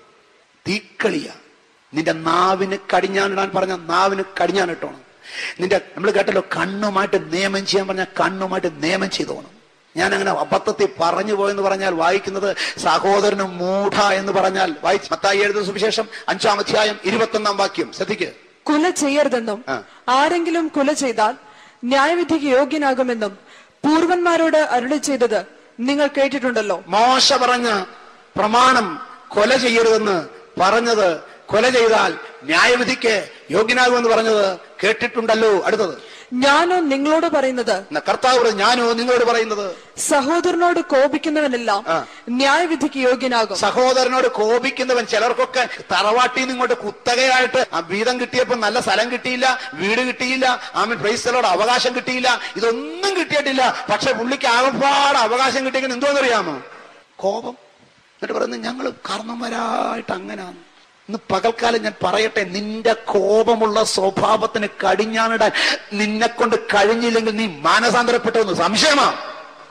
തീക്കളിയാ നിന്റെ നാവിന് കടിഞ്ഞാനിടാൻ പറഞ്ഞ നാവിന് കടിഞ്ഞാനിട്ടോണം നിന്റെ നമ്മൾ കേട്ടല്ലോ കണ്ണുമായിട്ട് നിയമം ചെയ്യാൻ പറഞ്ഞ കണ്ണുമായിട്ട് നിയമം ചെയ്തോണം ഞാൻ അങ്ങനെ അബദ്ധത്തിൽ പറഞ്ഞു പോയെന്ന് പറഞ്ഞാൽ വായിക്കുന്നത് സഹോദരന് മൂഢ എന്ന് പറഞ്ഞാൽ വായിച്ച് മത്തായി എഴുതുന്ന സുവിശേഷം അഞ്ചാം അധ്യായം ഇരുപത്തൊന്നാം വാക്യം ശ്രദ്ധിക്ക് കുല ചെയ്യരുതെന്നും ആ. ആരെങ്കിലും കുല ചെയ്താൽ ന്യായവിധിക്ക് യോഗ്യനാകുമെന്നും പൂർവന്മാരോട് അരുളി ചെയ്തത് നിങ്ങൾ കേട്ടിട്ടുണ്ടല്ലോ മോശ പറഞ്ഞ പ്രമാണം കൊല ചെയ്യരുതെന്ന് പറഞ്ഞത് കൊല ചെയ്താൽ ന്യായവിധിക്ക് യോഗ്യനാകുമെന്ന് പറഞ്ഞത് കേട്ടിട്ടുണ്ടല്ലോ അടുത്തത് ഞാനോ നിങ്ങളോട് പറയുന്നത് എന്നാ കർത്താവ് പറഞ്ഞു, ഞാനോ നിങ്ങളോട് പറയുന്നത് സഹോദരനോട് കോപിക്കുന്നവനെല്ലാം ആ. ന്യായവിധിക്ക് യോഗ്യനാകും സഹോദരനോട് കോപിക്കുന്നവൻ ചിലർക്കൊക്കെ തറവാട്ടിൽ നിന്ന് ഇങ്ങോട്ട് കുത്തകയായിട്ട് ആ വീതം കിട്ടിയപ്പോ നല്ല സ്ഥലം കിട്ടിയില്ല വീട് കിട്ടിയില്ല ആമൻ പ്രൈസ്തലോട് അവകാശം കിട്ടിയില്ല ഇതൊന്നും കിട്ടിയിട്ടില്ല പക്ഷെ പുള്ളിക്ക് ആകപ്പാട് അവകാശം കിട്ടിയെങ്കിൽ എന്തോന്നറിയാമോ കോപം എന്നിട്ട് പറയുന്നത് ഞങ്ങൾ കാരണവരായിട്ട് അങ്ങനാണ് ഇന്ന് പകൽക്കാലം ഞാൻ പറയട്ടെ നിന്റെ കോപമുള്ള സ്വഭാവത്തിന് കടിഞ്ഞാണിടാൻ നിന്നെ കൊണ്ട് കഴിഞ്ഞില്ലെങ്കിൽ നീ മാനസാന്തരപ്പെട്ടതെന്ന് സംശയമാ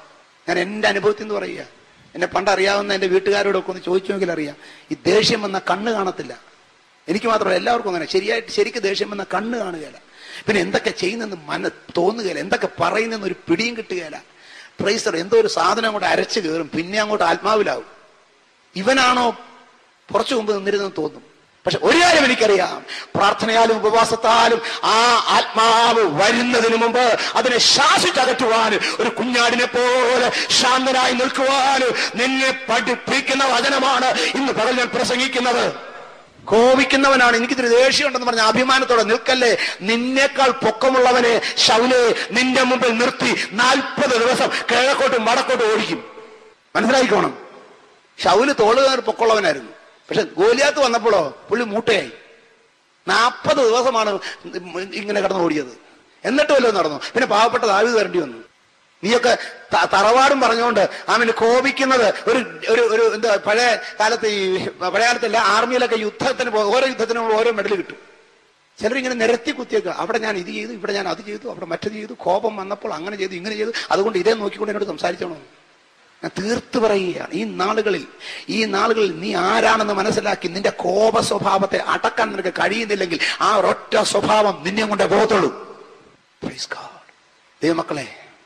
ഞാൻ എൻ്റെ അനുഭവത്തിൽ നിന്ന് പറയുക എന്നെ പണ്ട് അറിയാവുന്ന എൻ്റെ വീട്ടുകാരോടൊക്കെ ഒന്ന് ചോദിച്ചു നോക്കിയാൽ അറിയാം ഈ ദേഷ്യം വന്ന കണ്ണ് കാണത്തില്ല എനിക്ക് മാത്രമല്ല എല്ലാവർക്കും അങ്ങനെ ശരിയായിട്ട് ശരിക്ക് ദേഷ്യം വന്ന കണ്ണ് കാണുകയില്ല പിന്നെ എന്തൊക്കെ ചെയ്യുന്നെന്ന് മന തോന്നുകയില്ല എന്തൊക്കെ പറയുന്നെന്ന് ഒരു പിടിയും കിട്ടുകയില്ല പ്രൈസർ എന്തോ ഒരു സാധനം അങ്ങോട്ട് അരച്ചു കയറും പിന്നെ അങ്ങോട്ട് ആത്മാവിലാവും ഇവനാണോ കുറച്ചു മുമ്പ് നിന്നിരുന്നെന്ന് തോന്നും പക്ഷെ ഒരു കാര്യം എനിക്കറിയാം പ്രാർത്ഥനയാലും ഉപവാസത്താലും ആ ആത്മാവ് വരുന്നതിന് മുമ്പ് അതിനെ ശാസിച്ചകറ്റുവാൻ ഒരു കുഞ്ഞാടിനെ പോലെ ശാന്തനായി നിൽക്കുവാൻ നിന്നെ പഠിപ്പിക്കുന്ന വചനമാണ് ഇന്ന് പകൽ ഞാൻ പ്രസംഗിക്കുന്നത് കോപിക്കുന്നവനാണ് എനിക്കിതിരി ദേഷ്യമുണ്ടെന്ന് പറഞ്ഞ അഭിമാനത്തോടെ നിൽക്കല്ലേ നിന്നേക്കാൾ പൊക്കമുള്ളവനെ ശൗലെ നിന്റെ മുമ്പിൽ നിർത്തി നാൽപ്പത് ദിവസം കിഴക്കോട്ടും വടക്കോട്ടും ഓടിക്കും മനസ്സിലായിക്കോണം ഷൗല് തോളുകാർ പൊക്കമുള്ളവനായിരുന്നു പക്ഷെ ഗോലിയാത്ത് വന്നപ്പോഴോ പുള്ളി മൂട്ടയായി നാൽപ്പത് ദിവസമാണ് ഇങ്ങനെ കിടന്ന് ഓടിയത് എന്നിട്ട് വല്ലതും നടന്നു പിന്നെ പാവപ്പെട്ട ദാവീദ് വരേണ്ടി വന്നു നീയൊക്കെ ത- തറവാടും പറഞ്ഞുകൊണ്ട് അവന് കോപിക്കുന്നത് ഒരു ഒരു ഒരു എന്താ പഴയ കാലത്ത് ഈ പഴയ കാലത്തല്ല ആർമിയിലൊക്കെ യുദ്ധത്തിന് പോ- ഓരോ യുദ്ധത്തിനും ഓരോ മെഡൽ കിട്ടും ചിലരിങ്ങനെ നിരത്തി കുത്തിയേക്കുക അവിടെ ഞാൻ ഇത് ചെയ്തു ഇവിടെ ഞാൻ അത് ചെയ്തു അവിടെ മറ്റത് ചെയ്തു കോപം വന്നപ്പോൾ അങ്ങനെ ചെയ്തു ഇങ്ങനെ ചെയ്തു അതുകൊണ്ട് ഇതേ നോക്കിക്കൊണ്ട് എന്നോട് സംസാരിച്ചോണം ഞാൻ തീർത്ത് പറയുകയാണ് ഈ നാളുകളിൽ ഈ നാളുകളിൽ നീ ആരാണെന്ന് മനസ്സിലാക്കി നിന്റെ കോപ സ്വഭാവത്തെ അടക്കാൻ നിനക്ക് കഴിയുന്നില്ലെങ്കിൽ ആ ഒരൊറ്റ സ്വഭാവം നിന്നെ കൊണ്ടേ പോകത്തുള്ളൂ Praise God. ദൈവമക്കളെ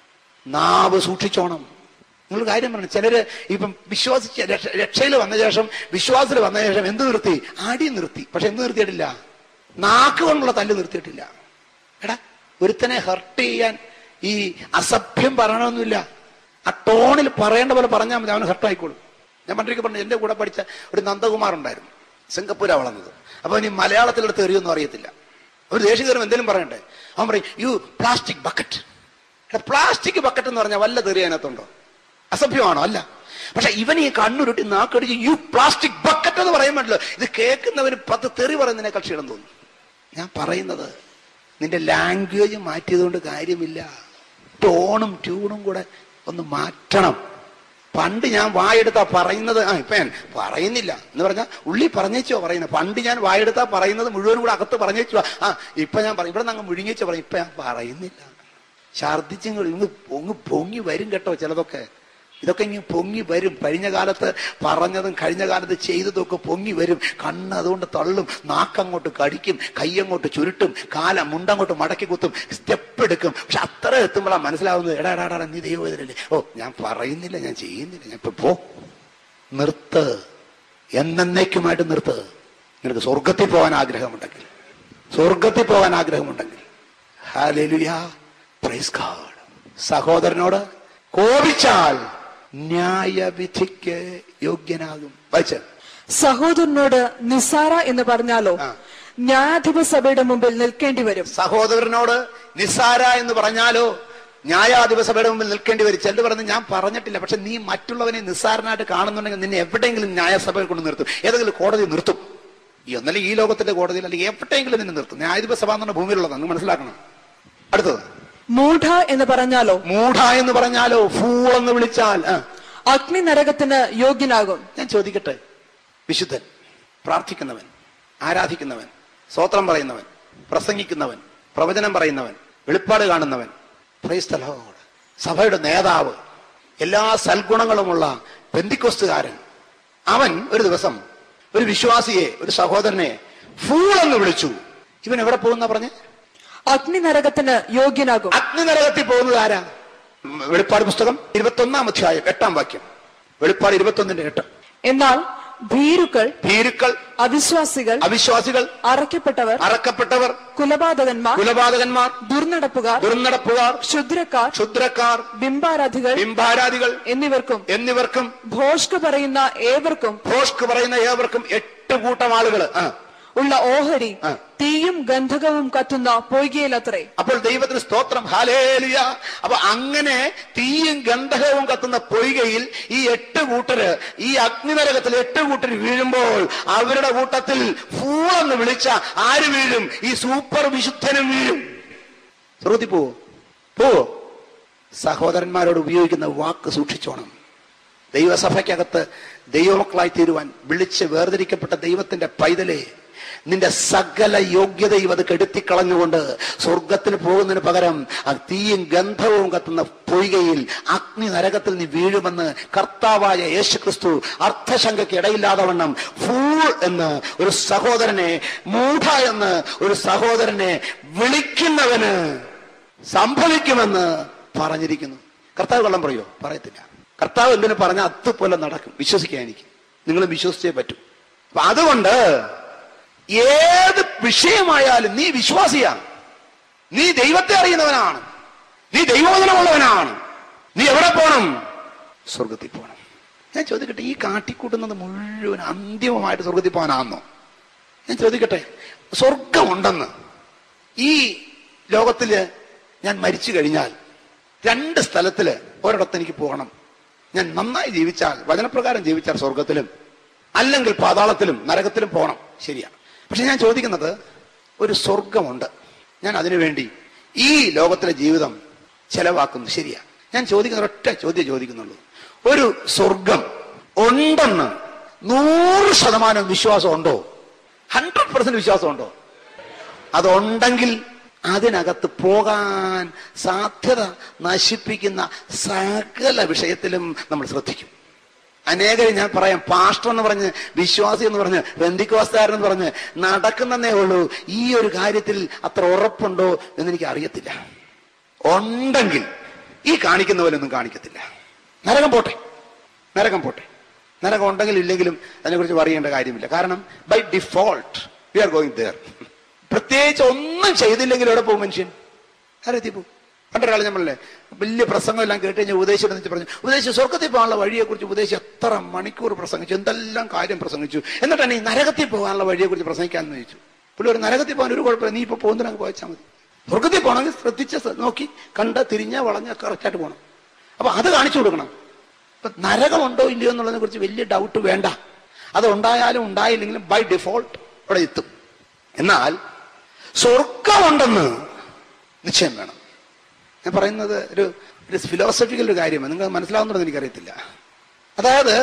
നാവ് സൂക്ഷിച്ചോണം നിങ്ങൾ കാര്യം പറഞ്ഞു ചിലര് ഇപ്പം വിശ്വാസിച്ച രക്ഷയിൽ വന്ന ശേഷം വിശ്വാസത്തിൽ വന്ന ശേഷം എന്ത് നിർത്തി അടി നിർത്തി പക്ഷെ എന്ത് നിർത്തിയിട്ടില്ല നാക്ക് കൊണ്ടുള്ള തല്ല് നിർത്തിയിട്ടില്ല എടാ ഒരുത്തനെ ഹർട്ട് ചെയ്യാൻ ഈ അസഭ്യം പറയണമെന്നില്ല ആ ടോണിൽ പറയേണ്ട പോലെ പറഞ്ഞാൽ മതി അവന് ഹർട്ടായിക്കോളും ഞാൻ പണ്ടൊരിക്കൽ പറഞ്ഞു എന്റെ കൂടെ പഠിച്ച ഒരു നന്ദകുമാർ ഉണ്ടായിരുന്നു സിംഗപ്പൂരാ വളർന്നത് അപ്പൊ ഇനി മലയാളത്തിലെടുത്ത് എറിയൊന്നും അറിയത്തില്ല ഒരു ദേശീയ തരം എന്തെങ്കിലും പറയണ്ടേ അവൻ പറയും you plastic bucket plastic bucket എന്ന് പറഞ്ഞാൽ വല്ല തെറി അതിനകത്തുണ്ടോ അസഭ്യമാണോ അല്ല പക്ഷെ ഇവൻ ഈ കണ്ണുരുട്ടി നാക്കടിച്ച് യു പ്ലാസ്റ്റിക് ബക്കറ്റ് എന്ന് പറയാൻ പറ്റില്ല ഇത് കേൾക്കുന്നവന് പത്ത് തെറി പറയുന്നതിനേക്കാൾ ക്ഷീണം തോന്നും ഞാൻ പറയുന്നത് നിന്റെ ലാംഗ്വേജ് മാറ്റിയതുകൊണ്ട് കാര്യമില്ല ടോണും ട്യൂണും കൂടെ ഒന്ന് മാറ്റണം പണ്ട് ഞാൻ വായെടുത്താ പറയുന്നത് ആ ഇപ്പൊ ഞാൻ പറയുന്നില്ല എന്ന് പറഞ്ഞാൽ ഉള്ളി പറഞ്ഞേച്ചോ പറയുന്നത് പണ്ട് ഞാൻ വായെടുത്താ പറയുന്നത് മുഴുവനും കൂടെ അകത്ത് പറഞ്ഞേച്ചോ ആ ഇപ്പൊ ഞാൻ പറയും ഇവിടെ നിന്ന് മുഴുങ്ങിച്ചോ പറയും ഇപ്പൊ ഞാൻ പറയുന്നില്ല ഛർദിച്ചിങ് ഇങ്ങ് പൊങ്ങ് പൊങ്ങി വരും കേട്ടോ ചിലതൊക്കെ ഇതൊക്കെ ഇങ്ങനെ പൊങ്ങി വരും കഴിഞ്ഞ കാലത്ത് പറഞ്ഞതും കഴിഞ്ഞ കാലത്ത് ചെയ്തതും ഒക്കെ പൊങ്ങി വരും കണ്ണ് അതുകൊണ്ട് തള്ളും നാക്കങ്ങോട്ട് കടിക്കും കൈയങ്ങോട്ട് ചുരുട്ടും കാല മുണ്ടങ്ങോട്ട് മടക്കി കുത്തും സ്റ്റെപ്പ് എടുക്കും പക്ഷെ അത്ര എത്തുമ്പോഴാണ് മനസ്സിലാവുന്നത് എടാ എടാ എടാ, നീ ദൈവത്തിലല്ലേ ഓ ഞാൻ പറയുന്നില്ല ഞാൻ ചെയ്യുന്നില്ല ഞാൻ ഇപ്പൊ പോ നിർത്ത് എന്നേക്കുമായിട്ട് നിർത്ത് നിനക്ക് സ്വർഗത്തിൽ പോകാൻ ആഗ്രഹമുണ്ടെങ്കിൽ സ്വർഗത്തിൽ പോകാൻ ആഗ്രഹമുണ്ടെങ്കിൽ ഹാലേലുയാ പ്രൈസ് ഗോഡ് സഹോദരനോട് കോപിച്ചാൽ ന്യായവിധിക്ക് യോഗ്യനാകും വായിച്ച സഹോദരനോട് നിസാര എന്ന് പറഞ്ഞാലോ ആ. ന്യായാധിപ സഭയുടെ മുമ്പിൽ നിൽക്കേണ്ടി വരും സഹോദരനോട് നിസാര എന്ന് പറഞ്ഞാലോ ന്യായാധിപ സഭയുടെ മുമ്പിൽ നിൽക്കേണ്ടി വരും ചിലർ പറഞ്ഞ് ഞാൻ പറഞ്ഞിട്ടില്ല പക്ഷെ നീ മറ്റുള്ളവനെ നിസ്സാരനായിട്ട് കാണുന്നുണ്ടെങ്കിൽ നിന്നെ എവിടെയെങ്കിലും ന്യായസഭയിൽ കൊണ്ട് നിർത്തും ഏതെങ്കിലും കോടതി നിർത്തും ഈ ഒന്നല്ല ഈ ലോകത്തിന്റെ കോടതിയിൽ അല്ലെങ്കിൽ എവിടെയെങ്കിലും നിന്നെ നിർത്തും ന്യായാധിപ സഭ എന്ന് പറഞ്ഞ ഭൂമിയിലുള്ളതാണ് നിങ്ങൾ മനസ്സിലാക്കണം അടുത്തത് മൂഢ എന്ന് പറഞ്ഞാലോ മൂഢ എന്ന് പറഞ്ഞാലോ ഫൂൾ എന്ന് വിളിച്ചാൽ ആ അഗ്നി നരകത്തിന് യോഗ്യനാകും ഞാൻ ചോദിക്കട്ടെ വിശുദ്ധൻ പ്രാർത്ഥിക്കുന്നവൻ ആരാധിക്കുന്നവൻ സ്വോത്രം പറയുന്നവൻ പ്രസംഗിക്കുന്നവൻ പ്രവചനം പറയുന്നവൻ വെളിപ്പാട് കാണുന്നവൻ Praise the Lord. സഭയുടെ നേതാവ് എല്ലാ സൽഗുണങ്ങളുമുള്ള ബന്ധിക്കൊസ്തുകാരൻ അവൻ ഒരു ദിവസം ഒരു വിശ്വാസിയെ ഒരു സഹോദരനെ ഫൂൾ എന്ന് വിളിച്ചു ഇവൻ എവിടെ പോകുന്ന പറഞ്ഞ് അഗ്നി നരകത്തിന് യോഗ്യനാകും അഗ്നിനരകത്തിൽ പോകുന്നത് ആരാ ഉം, വെളിപ്പാട് പുസ്തകം ഇരുപത്തൊന്നാം അധ്യായം എട്ടാം വാക്യം വെളിപ്പാട് ഇരുപത്തൊന്നിന്റെ എട്ട് എന്നാൽ ഭീരുക്കൾ ഭീരുക്കൾ അവിശ്വാസികൾ അവിശ്വാസികൾ അറയ്ക്കപ്പെട്ടവർ അറക്കപ്പെട്ടവർ കുലപാതകന്മാർ കുലപാതകന്മാർ ദുർനടപ്പുകാർ ദുർനടപ്പുകാർ ക്ഷുദ്രക്കാർ ക്ഷുദ്രക്കാർ ബിംബാരാധികൾ ബിംബാരാധികൾ എന്നിവർക്കും എന്നിവർക്കും ഭോഷ്ക് പറയുന്ന ഏവർക്കും ഭോഷ്ക് പറയുന്ന ഏവർക്കും എട്ട് കൂട്ടം ആളുകൾ ഉള്ള ഓഹരി ആ. തീയും ഗന്ധകവും കത്തുന്ന പൊയ്കയിലത്രേ അപ്പോൾ ദൈവത്തിന് സ്തോത്രം ഹാലേലിയ അപ്പൊ അങ്ങനെ തീയും ഗന്ധകവും കത്തുന്ന പൊയ്കയിൽ ഈ എട്ട് കൂട്ടര് ഈ അഗ്നിനരകത്തിൽ എട്ട് കൂട്ടര് വീഴുമ്പോൾ അവരുടെ കൂട്ടത്തിൽ ഫൂളെന്ന് വിളിച്ച ആര് വീഴും ഈ സൂപ്പർ വിശുദ്ധനും വീഴും ശ്രുതി പോവോ പോവോ സഹോദരന്മാരോട് ഉപയോഗിക്കുന്ന വാക്ക് സൂക്ഷിച്ചോണം ദൈവസഭയ്ക്കകത്ത് ദൈവമക്കളായി തീരുവാൻ വിളിച്ച് വേർതിരിക്കപ്പെട്ട ദൈവത്തിന്റെ പൈതലെ നിന്റെ സകല യോഗ്യതയും അത് കെടുത്തിക്കളഞ്ഞുകൊണ്ട് സ്വർഗത്തിന് പോകുന്നതിന് പകരം ആ തീയും ഗന്ധവും കത്തുന്ന പൊയ്കയിൽ അഗ്നി നരകത്തിൽ നീ വീഴുമെന്ന് കർത്താവായ യേശുക്രിസ്തു അർത്ഥശങ്കയ്ക്ക് ഇടയില്ലാതെ വണ്ണം ഫൂൾ എന്ന് ഒരു സഹോദരനെ മൂഢ എന്ന് ഒരു സഹോദരനെ വിളിക്കുന്നവന് സംഭവിക്കുമെന്ന് പറഞ്ഞിരിക്കുന്നു കർത്താവ് കള്ളം പറയോ പറയത്തില്ല കർത്താവ് എന്തിനു പറഞ്ഞാൽ അതുപോലെ നടക്കും വിശ്വസിക്കാൻ എനിക്ക് നിങ്ങൾ വിശ്വസിച്ചേ പറ്റൂ അപ്പൊ അതുകൊണ്ട് ഏത് വിഷയമായാലും നീ വിശ്വാസിയാണ് നീ ദൈവത്തെ അറിയുന്നവനാണ് നീ ദൈവവചനമുള്ളവനാണ് നീ എവിടെ പോണം സ്വർഗത്തിൽ പോകണം ഞാൻ ചോദിക്കട്ടെ ഈ കാട്ടിക്കൂട്ടുന്നത് മുഴുവൻ അന്തിമമായിട്ട് സ്വർഗത്തിൽ പോകാനാണെന്നോ ഞാൻ ചോദിക്കട്ടെ സ്വർഗമുണ്ടെന്ന് ഈ ലോകത്തില് ഞാൻ മരിച്ചു കഴിഞ്ഞാൽ രണ്ട് സ്ഥലത്തില് ഒരിടത്ത് എനിക്ക് പോകണം ഞാൻ നന്നായി ജീവിച്ചാൽ വചനപ്രകാരം ജീവിച്ചാൽ സ്വർഗത്തിലും അല്ലെങ്കിൽ പാതാളത്തിലും നരകത്തിലും പോകണം ശരിയാണ് പക്ഷെ ഞാൻ ചോദിക്കുന്നത് ഒരു സ്വർഗമുണ്ട് ഞാൻ അതിനുവേണ്ടി ഈ ലോകത്തിലെ ജീവിതം ചെലവാക്കുന്നു ശരിയാ ഞാൻ ചോദിക്കുന്ന ഒറ്റ ചോദ്യം ചോദിക്കുന്നുള്ളൂ ഒരു സ്വർഗം ഉണ്ടെന്ന് നൂറ് ശതമാനം വിശ്വാസം ഉണ്ടോ ഹൺഡ്രഡ് പെർസെന്റ് വിശ്വാസം ഉണ്ടോ അതുണ്ടെങ്കിൽ അതിനകത്ത് പോകാൻ സാധ്യത നശിപ്പിക്കുന്ന സകല വിഷയത്തിലും നമ്മൾ ശ്രദ്ധിക്കും അനേകരെ ഞാൻ പറയാം പാസ്റ്റർ എന്ന് പറഞ്ഞ് വിശ്വാസി എന്ന് പറഞ്ഞ് ബന്ധിക്കോസ്താരൻ എന്ന് പറഞ്ഞ് നടക്കുന്നതേ ഉള്ളൂ ഈ ഒരു കാര്യത്തിൽ അത്ര ഉറപ്പുണ്ടോ എന്ന് എനിക്ക് അറിയത്തില്ല ഉണ്ടെങ്കിൽ ഈ കാണിക്കുന്ന പോലെ ഒന്നും കാണിക്കത്തില്ല നരകം പോട്ടെ നരകം പോട്ടെ നരകം ഉണ്ടെങ്കിലും ഇല്ലെങ്കിലും അതിനെക്കുറിച്ച് പറയേണ്ട കാര്യമില്ല കാരണം by default we are going there പ്രത്യേകിച്ച് ഒന്നും ചെയ്തില്ലെങ്കിൽ എവിടെ പോകും മനുഷ്യൻ ആരെത്തി പോകും പണ്ടൊരാൾ നമ്മളല്ലേ വലിയ പ്രസംഗം എല്ലാം കേട്ട് കഴിഞ്ഞാൽ ഉപദേശം എന്ന് പറഞ്ഞു ഉപദേശം സ്വർഗത്തിൽ പോകാനുള്ള വഴിയെ കുറിച്ച് ഉപദേശം എത്ര മണിക്കൂർ പ്രസംഗിച്ചു എന്തെല്ലാം കാര്യം പ്രസംഗിച്ചു എന്നിട്ടാണ് ഈ നരകത്തിൽ പോകാനുള്ള വഴിയെ കുറിച്ച് പ്രസംഗിക്കാന്ന് ചോദിച്ചു പുള്ളി ഒരു നരകത്തിൽ പോകാൻ ഒരു കുഴപ്പമില്ല നീ ഇപ്പൊ പോകുന്നതിനങ്ങ് പോയച്ചാൽ മതി സ്വർഗത്തിൽ പോകണമെങ്കിൽ ശ്രദ്ധിച്ച് സ- നോക്കി കണ്ട് തിരിഞ്ഞ വളഞ്ഞ കറക്റ്റായിട്ട് പോകണം അപ്പൊ അത് കാണിച്ചു കൊടുക്കണം ഇപ്പൊ നരകമുണ്ടോ ഇല്ലയോ എന്നുള്ളതിനെ കുറിച്ച് വലിയ ഡൗട്ട് വേണ്ട അത് ഉണ്ടായാലും ഉണ്ടായില്ലെങ്കിലും ബൈ ഡിഫോൾട്ട് അവിടെ എത്തും എന്നാൽ സ്വർഗമുണ്ടെന്ന് നിശ്ചയം വേണം ഞാൻ പറയുന്നത് ഒരു ഒരു ഫിലോസഫിക്കൽ ഒരു കാര്യമാണ് നിങ്ങൾ മനസ്സിലാവുന്നുണ്ടെന്ന് എനിക്കറിയത്തില്ല അതായത്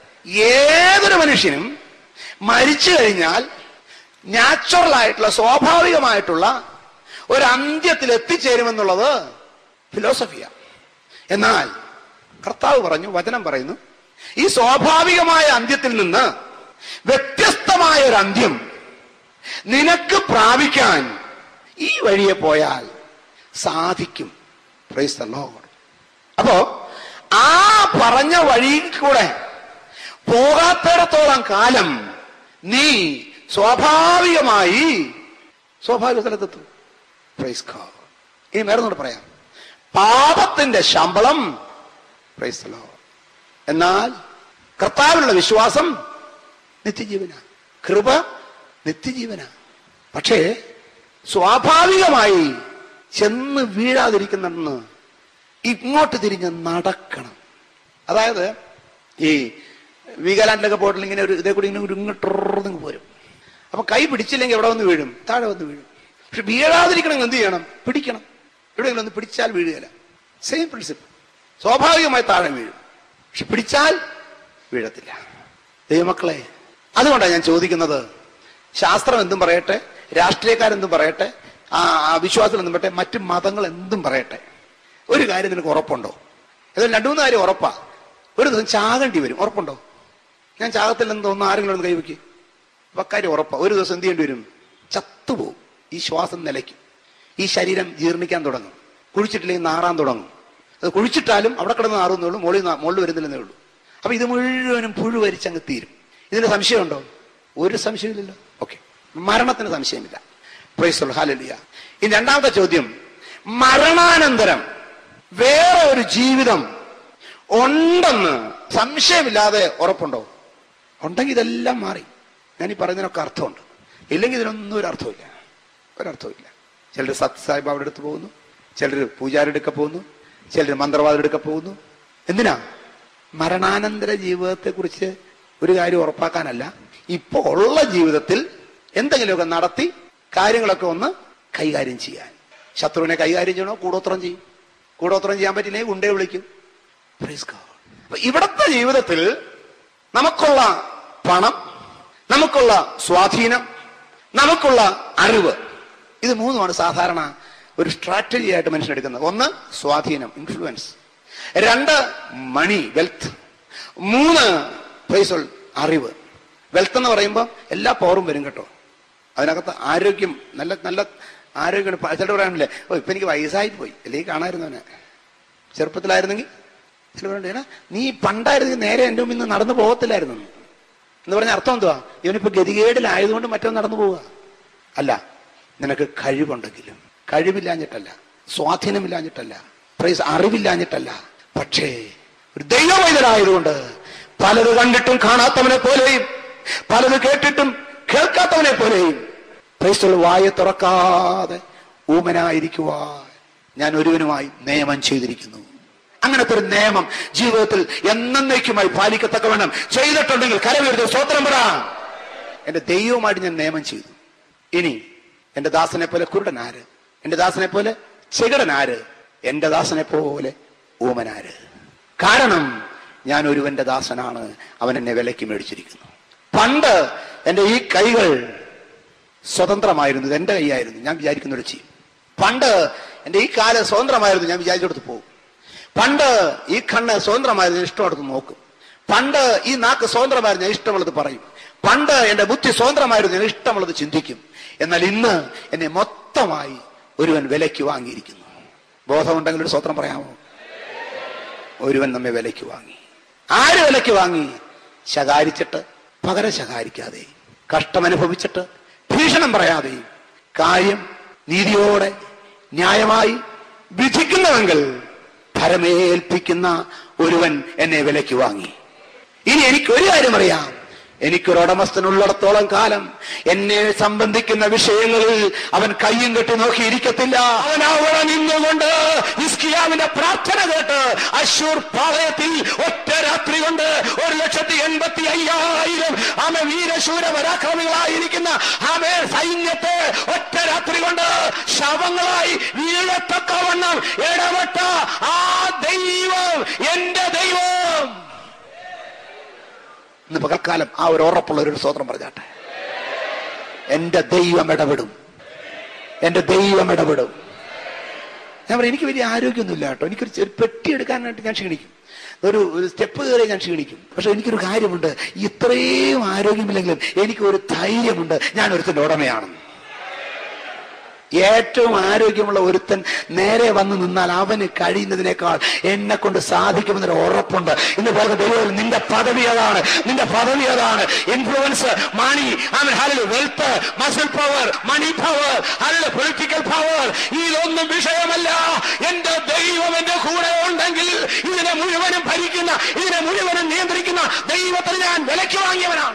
ഏതൊരു മനുഷ്യനും മരിച്ചു കഴിഞ്ഞാൽ നാച്ചുറൽ ആയിട്ടുള്ള സ്വാഭാവികമായിട്ടുള്ള ഒരു അന്ത്യത്തിൽ എത്തിച്ചേരുമെന്നുള്ളത് ഫിലോസഫിയാണ് എന്നാൽ കർത്താവ് പറഞ്ഞു വചനം പറയുന്നു ഈ സ്വാഭാവികമായ അന്ത്യത്തിൽ നിന്ന് വ്യത്യസ്തമായ ഒരു അന്ത്യം നിനക്ക് പ്രാപിക്കാൻ ഈ വഴിയെ പോയാൽ സാധിക്കും പ്രൈസ് ദ ലോർഡ് അപ്പോ ആ പറഞ്ഞ വഴിയിൽ കൂടെ പോകാത്തിടത്തോളം കാലം നീ സ്വാഭാവികമായി സ്വാഭാവിക സ്ഥലത്തെത്തും പ്രൈസ് ഗോഡ് ഇനി വേറെ ഒന്നുകൂടെ പറയാം പാപത്തിന്റെ ശമ്പളം പ്രൈസ് ദ ലോർഡ് എന്നാൽ കർത്താവിലുള്ള വിശ്വാസം നിത്യജീവന കൃപ നിത്യജീവന പക്ഷേ സ്വാഭാവികമായി ചെന്ന് വീഴാതിരിക്കുന്നെന്ന് ഇങ്ങോട്ട് തിരിഞ്ഞ് നടക്കണം അതായത് ഈ വീഗാലാൻഡിലൊക്കെ പോയിട്ടില്ല ഇങ്ങനെ ഒരു ഇതേ കൂടി ഇങ്ങനെ ഒരു ഇങ്ങോട്ടിറങ്ങ് പോരും അപ്പൊ കൈ പിടിച്ചില്ലെങ്കിൽ എവിടെ വന്ന് വീഴും താഴെ വന്ന് വീഴും പക്ഷെ വീഴാതിരിക്കണമെങ്കിൽ എന്ത് ചെയ്യണം പിടിക്കണം എവിടെയെങ്കിലും ഒന്ന് പിടിച്ചാൽ വീഴുകയില്ല സെയിം പ്രിൻസിപ്പിൾ സ്വാഭാവികമായി താഴെ വീഴും പക്ഷെ പിടിച്ചാൽ വീഴത്തില്ല ദൈവമക്കളെ അതുകൊണ്ടാണ് ഞാൻ ചോദിക്കുന്നത് ശാസ്ത്രം എന്തും പറയട്ടെ രാഷ്ട്രീയക്കാരെന്തും പറയട്ടെ ആ ആ വിശ്വാസം എന്തും പറയട്ടെ മറ്റു മതങ്ങൾ എന്തും പറയട്ടെ ഒരു കാര്യം നിനക്ക് ഉറപ്പുണ്ടോ ഇത് രണ്ടു മൂന്ന് കാര്യം ഉറപ്പാ ഒരു ദിവസം ചാകേണ്ടി വരും ഉറപ്പുണ്ടോ ഞാൻ ചാകത്തില്ലെന്ന് തോന്നുന്നു ആരെങ്കിലും ഒന്ന് കൈവയ്ക്ക് അപ്പൊ കാര്യം ഉറപ്പാ ഒരു ദിവസം എന്ത് ചെയ്യേണ്ടി വരും ചത്തുപോകും ഈ ശ്വാസം നിലയ്ക്കും ഈ ശരീരം ജീർണിക്കാൻ തുടങ്ങും കുഴിച്ചിട്ടില്ലെങ്കിൽ നാറാൻ തുടങ്ങും അത് കുഴിച്ചിട്ടാലും അവിടെ കിടന്ന് നാറുന്നേ ഉള്ളൂ മുകളിൽ നാ- മുകളിൽ വരുന്നില്ലെന്നേ ഉള്ളൂ അപ്പൊ ഇത് മുഴുവനും പുഴുവരിച്ചങ്ങ് തീരും ഇതിന് സംശയമുണ്ടോ ഒരു സംശയമില്ലല്ലോ ഓക്കെ മരണത്തിന് സംശയമില്ല പ്രൈസ് ഹാലലിയ ഇനി രണ്ടാമത്തെ ചോദ്യം മരണാനന്തരം വേറെ ഒരു ജീവിതം ഉണ്ടെന്ന് സംശയമില്ലാതെ ഉറപ്പുണ്ടോ ഉണ്ടെങ്കിൽ ഇതെല്ലാം മാറി ഞാൻ ഈ പറയുന്നതിനൊക്കെ അർത്ഥമുണ്ട് ഇല്ലെങ്കിൽ ഇതിനൊന്നും ഒരു അർത്ഥമില്ല ഒരർത്ഥമില്ല ചിലർ സത്സായിബാബയുടെ അടുത്ത് പോകുന്നു ചിലർ പൂജാരുടെ അടുക്ക പോകുന്നു ചിലർ മന്ത്രവാദിയുടെ അടുക്ക പോകുന്നു എന്തിനാ മരണാനന്തര ജീവിതത്തെ കുറിച്ച് ഒരു കാര്യം ഉറപ്പാക്കാനല്ല ഇപ്പൊ ഉള്ള ജീവിതത്തിൽ എന്തെങ്കിലുമൊക്കെ നടത്തി കാര്യങ്ങളൊക്കെ ഒന്ന് കൈകാര്യം ചെയ്യാൻ ശത്രുവിനെ കൈകാര്യം ചെയ്യണോ കൂടോത്രം ചെയ്യും കൂടോത്രം ചെയ്യാൻ പറ്റില്ലെങ്കിൽ ഗുണ്ടയെ വിളിക്കും Praise God. അപ്പൊ ഇവിടത്തെ ജീവിതത്തിൽ നമുക്കുള്ള പണം നമുക്കുള്ള സ്വാധീനം നമുക്കുള്ള അറിവ് ഇത് മൂന്നുമാണ് സാധാരണ ഒരു സ്ട്രാറ്റജി ആയിട്ട് മനുഷ്യൻ എടുക്കുന്നത് ഒന്ന് സ്വാധീനം ഇൻഫ്ലുവൻസ് രണ്ട് മണി വെൽത്ത് മൂന്ന് പ്രൈസ് അറിവ് വെൽത്ത് എന്ന് പറയുമ്പോൾ എല്ലാ പവറും വരും കേട്ടോ അതിനകത്ത് ആരോഗ്യം നല്ല നല്ല ആരോഗ്യം ചിലർ പറയാനില്ലേ ഓ ഇപ്പൊ എനിക്ക് വയസ്സായി പോയി അല്ലെങ്കിൽ കാണായിരുന്നു അവനെ ചെറുപ്പത്തിലായിരുന്നെങ്കിൽ ചിലർ പറയണ്ട നീ പണ്ടായിരുന്നെങ്കിൽ നേരെ എൻ്റെ മുമ്പിൽ നിന്ന് നടന്നു പോകത്തില്ലായിരുന്നു എന്ന് പറഞ്ഞ അർത്ഥം എന്തുവാ ഇവനിപ്പോ ഗതികേടിലായതുകൊണ്ട് മറ്റോ നടന്നു പോവുക അല്ല നിനക്ക് കഴിവുണ്ടെങ്കിലും കഴിവില്ലാഞ്ഞിട്ടല്ല സ്വാധീനമില്ലാഞ്ഞിട്ടല്ല പ്രൈസ് അറിവില്ലാഞ്ഞിട്ടല്ല പക്ഷേ ഒരു ദൈവവൈദ്യനായതുകൊണ്ട് പലത് കണ്ടിട്ടും കാണാത്തവനെ പോലെയും പലത് കേട്ടിട്ടും കേൾക്കാത്തവനെ പോലെയും പ്രൈസ്തുള്ള വായ തുറക്കാതെ ഊമനായിരിക്കുവാൻ ഞാൻ ഒരുവനുമായി നിയമം ചെയ്തിരിക്കുന്നു അങ്ങനത്തെ ഒരു നിയമം ജീവിതത്തിൽ എന്നേക്കുമായി പാലിക്കത്തക്കവണ്ണം ചെയ്തിട്ടുണ്ടെങ്കിൽ കരവരുത് സ്വോത്രം പറ എന്റെ ദൈവവുമായിട്ട് ഞാൻ നിയമം ചെയ്തു ഇനി എന്റെ ദാസനെ പോലെ കുരുടനാര് എന്റെ ദാസനെ പോലെ ചെകിടനാര് എന്റെ ദാസനെ പോലെ ഊമനാര് കാരണം ഞാൻ ഒരുവന്റെ ദാസനാണ് അവൻ എന്നെ വിലയ്ക്ക് മേടിച്ചിരിക്കുന്നു പണ്ട് എന്റെ ഈ കൈകൾ സ്വതന്ത്രമായിരുന്നു ഇത് എന്റെ കൈയായിരുന്നു ഞാൻ വിചാരിക്കുന്നൊരു ചെയ്യും പണ്ട് എന്റെ ഈ കാല് സ്വതന്ത്രമായിരുന്നു ഞാൻ വിചാരിച്ചെടുത്ത് പോകും പണ്ട് ഈ കണ്ണ് സ്വതന്ത്രമായിരുന്നു ഞാൻ ഇഷ്ടമെടുത്ത് നോക്കും പണ്ട് ഈ നാക്ക് സ്വതന്ത്രമായിരുന്നു ഞാൻ ഇഷ്ടമുള്ളത് പറയും പണ്ട് എന്റെ ബുദ്ധി സ്വതന്ത്രമായിരുന്നു ഞാൻ ഇഷ്ടമുള്ളത് ചിന്തിക്കും എന്നാൽ ഇന്ന് എന്നെ മൊത്തമായി ഒരുവൻ വിലയ്ക്ക് വാങ്ങിയിരിക്കുന്നു ബോധമുണ്ടെങ്കിൽ ഒരു സ്വത്രം പറയാമോ ഒരുവൻ നമ്മെ വിലയ്ക്ക് വാങ്ങി ആര് വിലയ്ക്ക് വാങ്ങി ശകാരിച്ചിട്ട് പകരം ശകാരിക്കാതെ കഷ്ടമനുഭവിച്ചിട്ട് ഭീഷണം പറയാതെ കാര്യം നീതിയോടെ ന്യായമായി വിധിക്കുന്നുവെങ്കിൽ ഭരമേൽപ്പിക്കുന്ന ഒരുവൻ എന്നെ വിലയ്ക്ക് വാങ്ങി ഇനി എനിക്ക് ഒരു കാര്യം അറിയാം എനിക്കൊരു ഉടമസ്ഥനുള്ളിടത്തോളം കാലം എന്നെ സംബന്ധിക്കുന്ന വിഷയങ്ങളിൽ അവൻ കയ്യും കെട്ടി നോക്കിയിരിക്കത്തില്ല അവൻ അവിടെ നിന്നുകൊണ്ട് ഇസ്കിയാവിന്റെ പ്രാർത്ഥന കേട്ട് അശൂർ പാളയത്തിൽ ഒറ്റ രാത്രി കൊണ്ട് ഒരു ലക്ഷത്തി എൺപത്തി അയ്യായിരം ആമ വീരശൂര പരാക്രമികളായിരിക്കുന്ന ആമേ സൈന്യത്തെ ഒറ്റ രാത്രി കൊണ്ട് ശവങ്ങളായി വീഴത്തക്കവണ്ണം ഇടപെട്ട ആ ദൈവം എന്റെ ദൈവം ഇന്ന് പകൽക്കാലം ആ ഒരു ഉറപ്പുള്ള ഒരു സ്വതന്ത്രം പറഞ്ഞാട്ടെ എന്റെ ദൈവം ഇടപെടും എന്റെ ദൈവം ഇടപെടും ഞാൻ പറയും എനിക്ക് വലിയ ആരോഗ്യമൊന്നുമില്ല കേട്ടോ എനിക്കൊരു ചെറിയ പെട്ടി എടുക്കാനായിട്ട് ഞാൻ ക്ഷീണിക്കും ഒരു ഒരു സ്റ്റെപ്പ് കയറി ഞാൻ ക്ഷീണിക്കും പക്ഷെ എനിക്കൊരു കാര്യമുണ്ട് ഇത്രയും ആരോഗ്യമില്ലെങ്കിലും എനിക്ക് ഒരു ധൈര്യമുണ്ട് ഞാൻ ഒരുത്തന്റെ ഉടമയാണെന്ന് ഏറ്റവും ആരോഗ്യമുള്ള ഒരുത്തൻ നേരെ വന്ന് നിന്നാൽ അവന് കഴിയുന്നതിനേക്കാൾ എന്നെ കൊണ്ട് സാധിക്കുമെന്നൊരു ഉറപ്പുണ്ട് ഇന്ന് പറഞ്ഞ ദൈവം നിന്റെ പദവി അതാണ് നിന്റെ പദവി അതാണ് influence money wealth muscle power money power അതിൽ പൊളിറ്റിക്കൽ പവർ ഇതൊന്നും വിഷയമല്ല എന്റെ ദൈവം എന്റെ കൂടെ ഉണ്ടെങ്കിൽ ഇതിനെ മുഴുവനും ഭരിക്കുന്ന ഇതിനെ മുഴുവനും നിയന്ത്രിക്കുന്ന ദൈവത്തിന് ഞാൻ വിലയ്ക്ക് വാങ്ങിയവനാണ്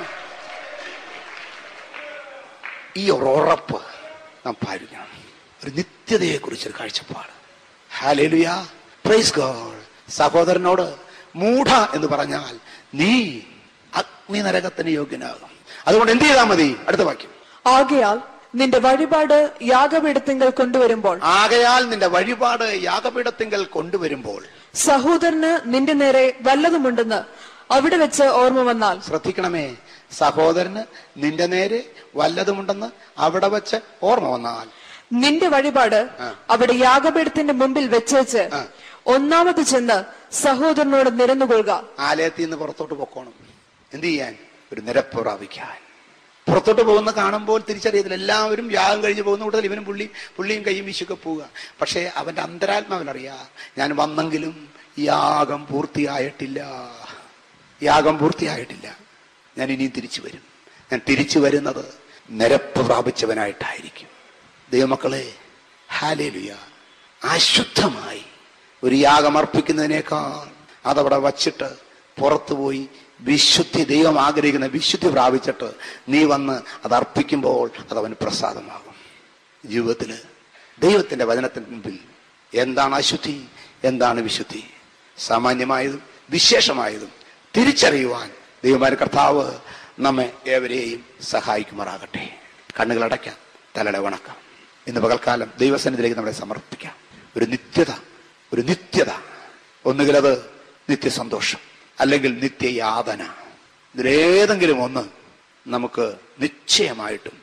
ഈ ഒരു ഉറപ്പ് നാം പാലിക്കണം ഒരു നിത്യതയെ കുറിച്ചൊരു കാഴ്ചപ്പാട് ഹാലേലുയ പ്രൈസ് ഗോഡ് സഹോദരനോട് മൂഢ എന്ന് പറഞ്ഞാൽ നീ അഗ്നി നരകത്തിന് യോഗ്യനാകും അതുകൊണ്ട് എന്ത് ചെയ്താൽ മതി അടുത്ത വാക്യം ആകയാൽ നിന്റെ വഴിപാട് യാഗപീഠത്തിങ്കൽ കൊണ്ടുവരുമ്പോൾ ആകയാൽ നിന്റെ വഴിപാട് യാഗപീഠത്തിങ്കൽ കൊണ്ടുവരുമ്പോൾ സഹോദരന് നിന്റെ നേരെ വല്ലതുമുണ്ടെന്ന് അവിടെ വെച്ച് ഓർമ്മ വന്നാൽ ശ്രദ്ധിക്കണമേ സഹോദരന് നിന്റെ നേരെ വല്ലതുമുണ്ടെന്ന് അവിടെ വെച്ച് ഓർമ്മ വന്നാൽ നിന്റെ വഴിപാട് ആ. അവിടെ യാഗപീഠത്തിന്റെ മുമ്പിൽ വെച്ചേച്ച് ആ. ഒന്നാമത് ചെന്ന് സഹോദരനോട് നിരന്നുകൊള്ളുക ആലയത്തിൽ നിന്ന് പുറത്തോട്ട് പൊക്കോണം എന്ത് ചെയ്യാൻ ഒരു നിരപ്പ് പ്രാപിക്കാൻ പുറത്തോട്ട് പോകുന്ന കാണുമ്പോൾ തിരിച്ചറിയത്തില്ല എല്ലാവരും യാഗം കഴിഞ്ഞ് പോകുന്ന കൂടുതൽ ഇവനും പുള്ളിയും പുള്ളിയും കൈയും വീശൊക്കെ പോവുക പക്ഷേ അവന്റെ അന്തരാത്മാവിനറിയാം ഞാൻ വന്നെങ്കിലും യാഗം പൂർത്തിയായിട്ടില്ല യാഗം പൂർത്തിയായിട്ടില്ല ഞാൻ ഇനിയും തിരിച്ചു വരും ഞാൻ തിരിച്ചു വരുന്നത് നിരപ്പ് പ്രാപിച്ചവനായിട്ടായിരിക്കും ദൈവമക്കളെ ഹാലേലുയ അശുദ്ധമായി ഒരു യാഗം അർപ്പിക്കുന്നതിനേക്കാൾ അതവിടെ വച്ചിട്ട് പുറത്തുപോയി വിശുദ്ധി ദൈവം ആഗ്രഹിക്കുന്ന വിശുദ്ധി പ്രാപിച്ചിട്ട് നീ വന്ന് അത് അർപ്പിക്കുമ്പോൾ അത് അവന് പ്രസാദമാകും ജീവിതത്തില് ദൈവത്തിന്റെ വചനത്തിന് മുമ്പിൽ എന്താണ് അശുദ്ധി എന്താണ് വിശുദ്ധി സാമാന്യമായതും വിശേഷമായതും തിരിച്ചറിയുവാൻ ദൈവമായ കർത്താവ് നമ്മെ ഏവരെയും സഹായിക്കുമാറാകട്ടെ കണ്ണുകളടയ്ക്കാം തലയുടെ വണക്കാം ഇന്ന് പകൽക്കാലം ദൈവസന്നിധിയിലേക്ക് നമ്മളെ സമർപ്പിക്കാം ഒരു നിത്യത ഒരു നിത്യത ഒന്നുകിൽ അത് നിത്യസന്തോഷം അല്ലെങ്കിൽ നിത്യയാതന ഇതിലേതെങ്കിലും ഒന്ന് നമുക്ക് നിശ്ചയമായിട്ടും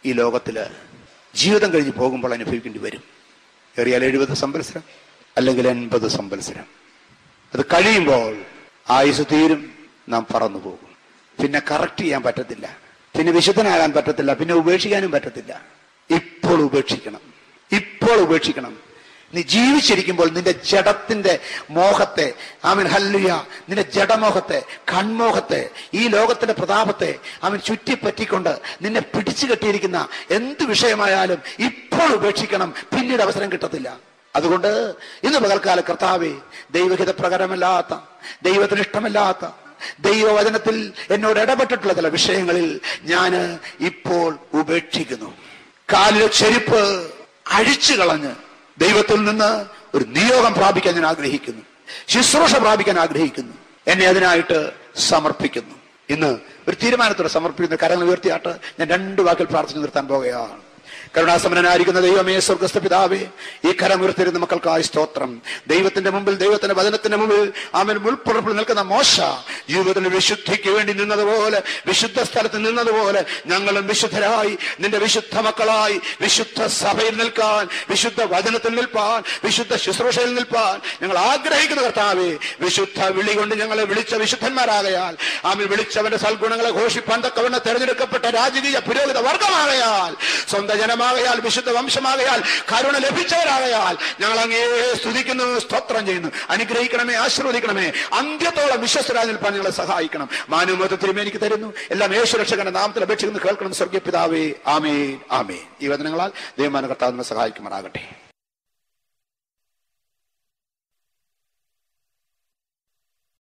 ഈ ലോകത്തില് ജീവിതം കഴിഞ്ഞ് പോകുമ്പോൾ അനുഭവിക്കേണ്ടി വരും ഏറിയാൽ എഴുപത് സംവത്സരം അല്ലെങ്കിൽ എൺപത് സംവത്സരം അത് കഴിയുമ്പോൾ ആയുസ് തീരും നാം പറന്നു പോകും പിന്നെ കറക്റ്റ് ചെയ്യാൻ പറ്റത്തില്ല പിന്നെ വിശുദ്ധനാകാൻ പറ്റത്തില്ല പിന്നെ ഉപേക്ഷിക്കാനും പറ്റത്തില്ല ഇപ്പോൾ ഉപേക്ഷിക്കണം ഇപ്പോൾ ഉപേക്ഷിക്കണം നീ ജീവിച്ചിരിക്കുമ്പോൾ നിന്റെ ജഡത്തിന്റെ മോഹത്തെ ആമൻ ഹല്ലുയ നിന്റെ ജഡമോഹത്തെ കൺമോഹത്തെ ഈ ലോകത്തിന്റെ പ്രതാപത്തെ അവൻ ചുറ്റിപ്പറ്റിക്കൊണ്ട് നിന്നെ പിടിച്ചു കെട്ടിയിരിക്കുന്ന എന്ത് വിഷയമായാലും ഇപ്പോൾ ഉപേക്ഷിക്കണം പിന്നീട് അവസരം കിട്ടത്തില്ല അതുകൊണ്ട് ഇന്ന് പകൽക്കാല കർത്താവെ ദൈവഹിത പ്രകാരമല്ലാത്ത ദൈവത്തിന് ഇഷ്ടമല്ലാത്ത ദൈവവചനത്തിൽ എന്നോട് ഇടപെട്ടിട്ടുള്ള ചില വിഷയങ്ങളിൽ ഞാൻ ഇപ്പോൾ ഉപേക്ഷിക്കുന്നു കാലിലെ ചെരുപ്പ് അഴിച്ചു കളഞ്ഞ് ദൈവത്തിൽ നിന്ന് ഒരു നിയോഗം പ്രാപിക്കാൻ ഞാൻ ആഗ്രഹിക്കുന്നു ശുശ്രൂഷ പ്രാപിക്കാൻ ആഗ്രഹിക്കുന്നു എന്നെ അതിനായിട്ട് സമർപ്പിക്കുന്നു ഇന്ന് ഒരു തീരുമാനത്തോടെ സമർപ്പിക്കുന്ന കരങ്ങൾ ഉയർത്തിയാട്ട് ഞാൻ രണ്ട് വാക്കിൽ പ്രാർത്ഥന നിർത്താൻ പോകുകയാണ് കരുണാസമനായിരിക്കുന്ന ദൈവമേ സ്വർഗസ്ഥ പിതാവേ ഈ കരം ഉയർത്തിരുന്ന മക്കൾക്കായി സ്തോത്രം ദൈവത്തിന്റെ മുമ്പിൽ ദൈവത്തിന്റെ വചനത്തിന്റെ മുമ്പിൽ അവൻ മുൾപ്പുറപ്പിൽ നിൽക്കുന്ന മോശ ജീവിതത്തിൽ വിശുദ്ധിക്ക് വേണ്ടി നിന്നതുപോലെ വിശുദ്ധ സ്ഥലത്ത് നിന്നതുപോലെ ഞങ്ങളും വിശുദ്ധരായി നിന്റെ വിശുദ്ധ മക്കളായി വിശുദ്ധ സഭയിൽ നിൽക്കാൻ വിശുദ്ധ വചനത്തിൽ നിൽപ്പാൻ വിശുദ്ധ ശുശ്രൂഷയിൽ നിൽപ്പാൻ ഞങ്ങൾ ആഗ്രഹിക്കുന്ന കർത്താവേ വിശുദ്ധ വിളി കൊണ്ട് ഞങ്ങളെ വിളിച്ച വിശുദ്ധന്മാരാകയാൽ ആമിൽ വിളിച്ചവന്റെ സൽഗുണങ്ങളെ ഘോഷിപ്പാൻ തക്കവണ്ണം തെരഞ്ഞെടുക്കപ്പെട്ട രാജകീയ പുരോഹിത വർഗമാകയാൽ സ്വന്തം ജനമാകയാൽ വിശുദ്ധ വംശമാകയാൽ കരുണ ലഭിച്ചവരാകയാൽ ഞങ്ങൾ അങ്ങേ സ്തുതിക്കുന്നു സ്തോത്രം ചെയ്യുന്നു അനുഗ്രഹിക്കണമേ ആശീർവദിക്കണമേ അന്ത്യത്തോളം വിശ്വസ്തരായി നിൽപ്പാൻ ഞങ്ങളെ സഹായിക്കണം മാനുമതത്തിലും എനിക്ക് തരുന്നു എല്ലാം യേശുരക്ഷകന്റെ നാമത്തിൽ അപേക്ഷിക്കുന്നു കേൾക്കണം സ്വർഗീയ പിതാവേ ആമേൻ ആമേൻ ഈ വചനങ്ങളാൽ ദൈവമാന കർത്താവിനെ സഹായിക്കുമാറാകട്ടെ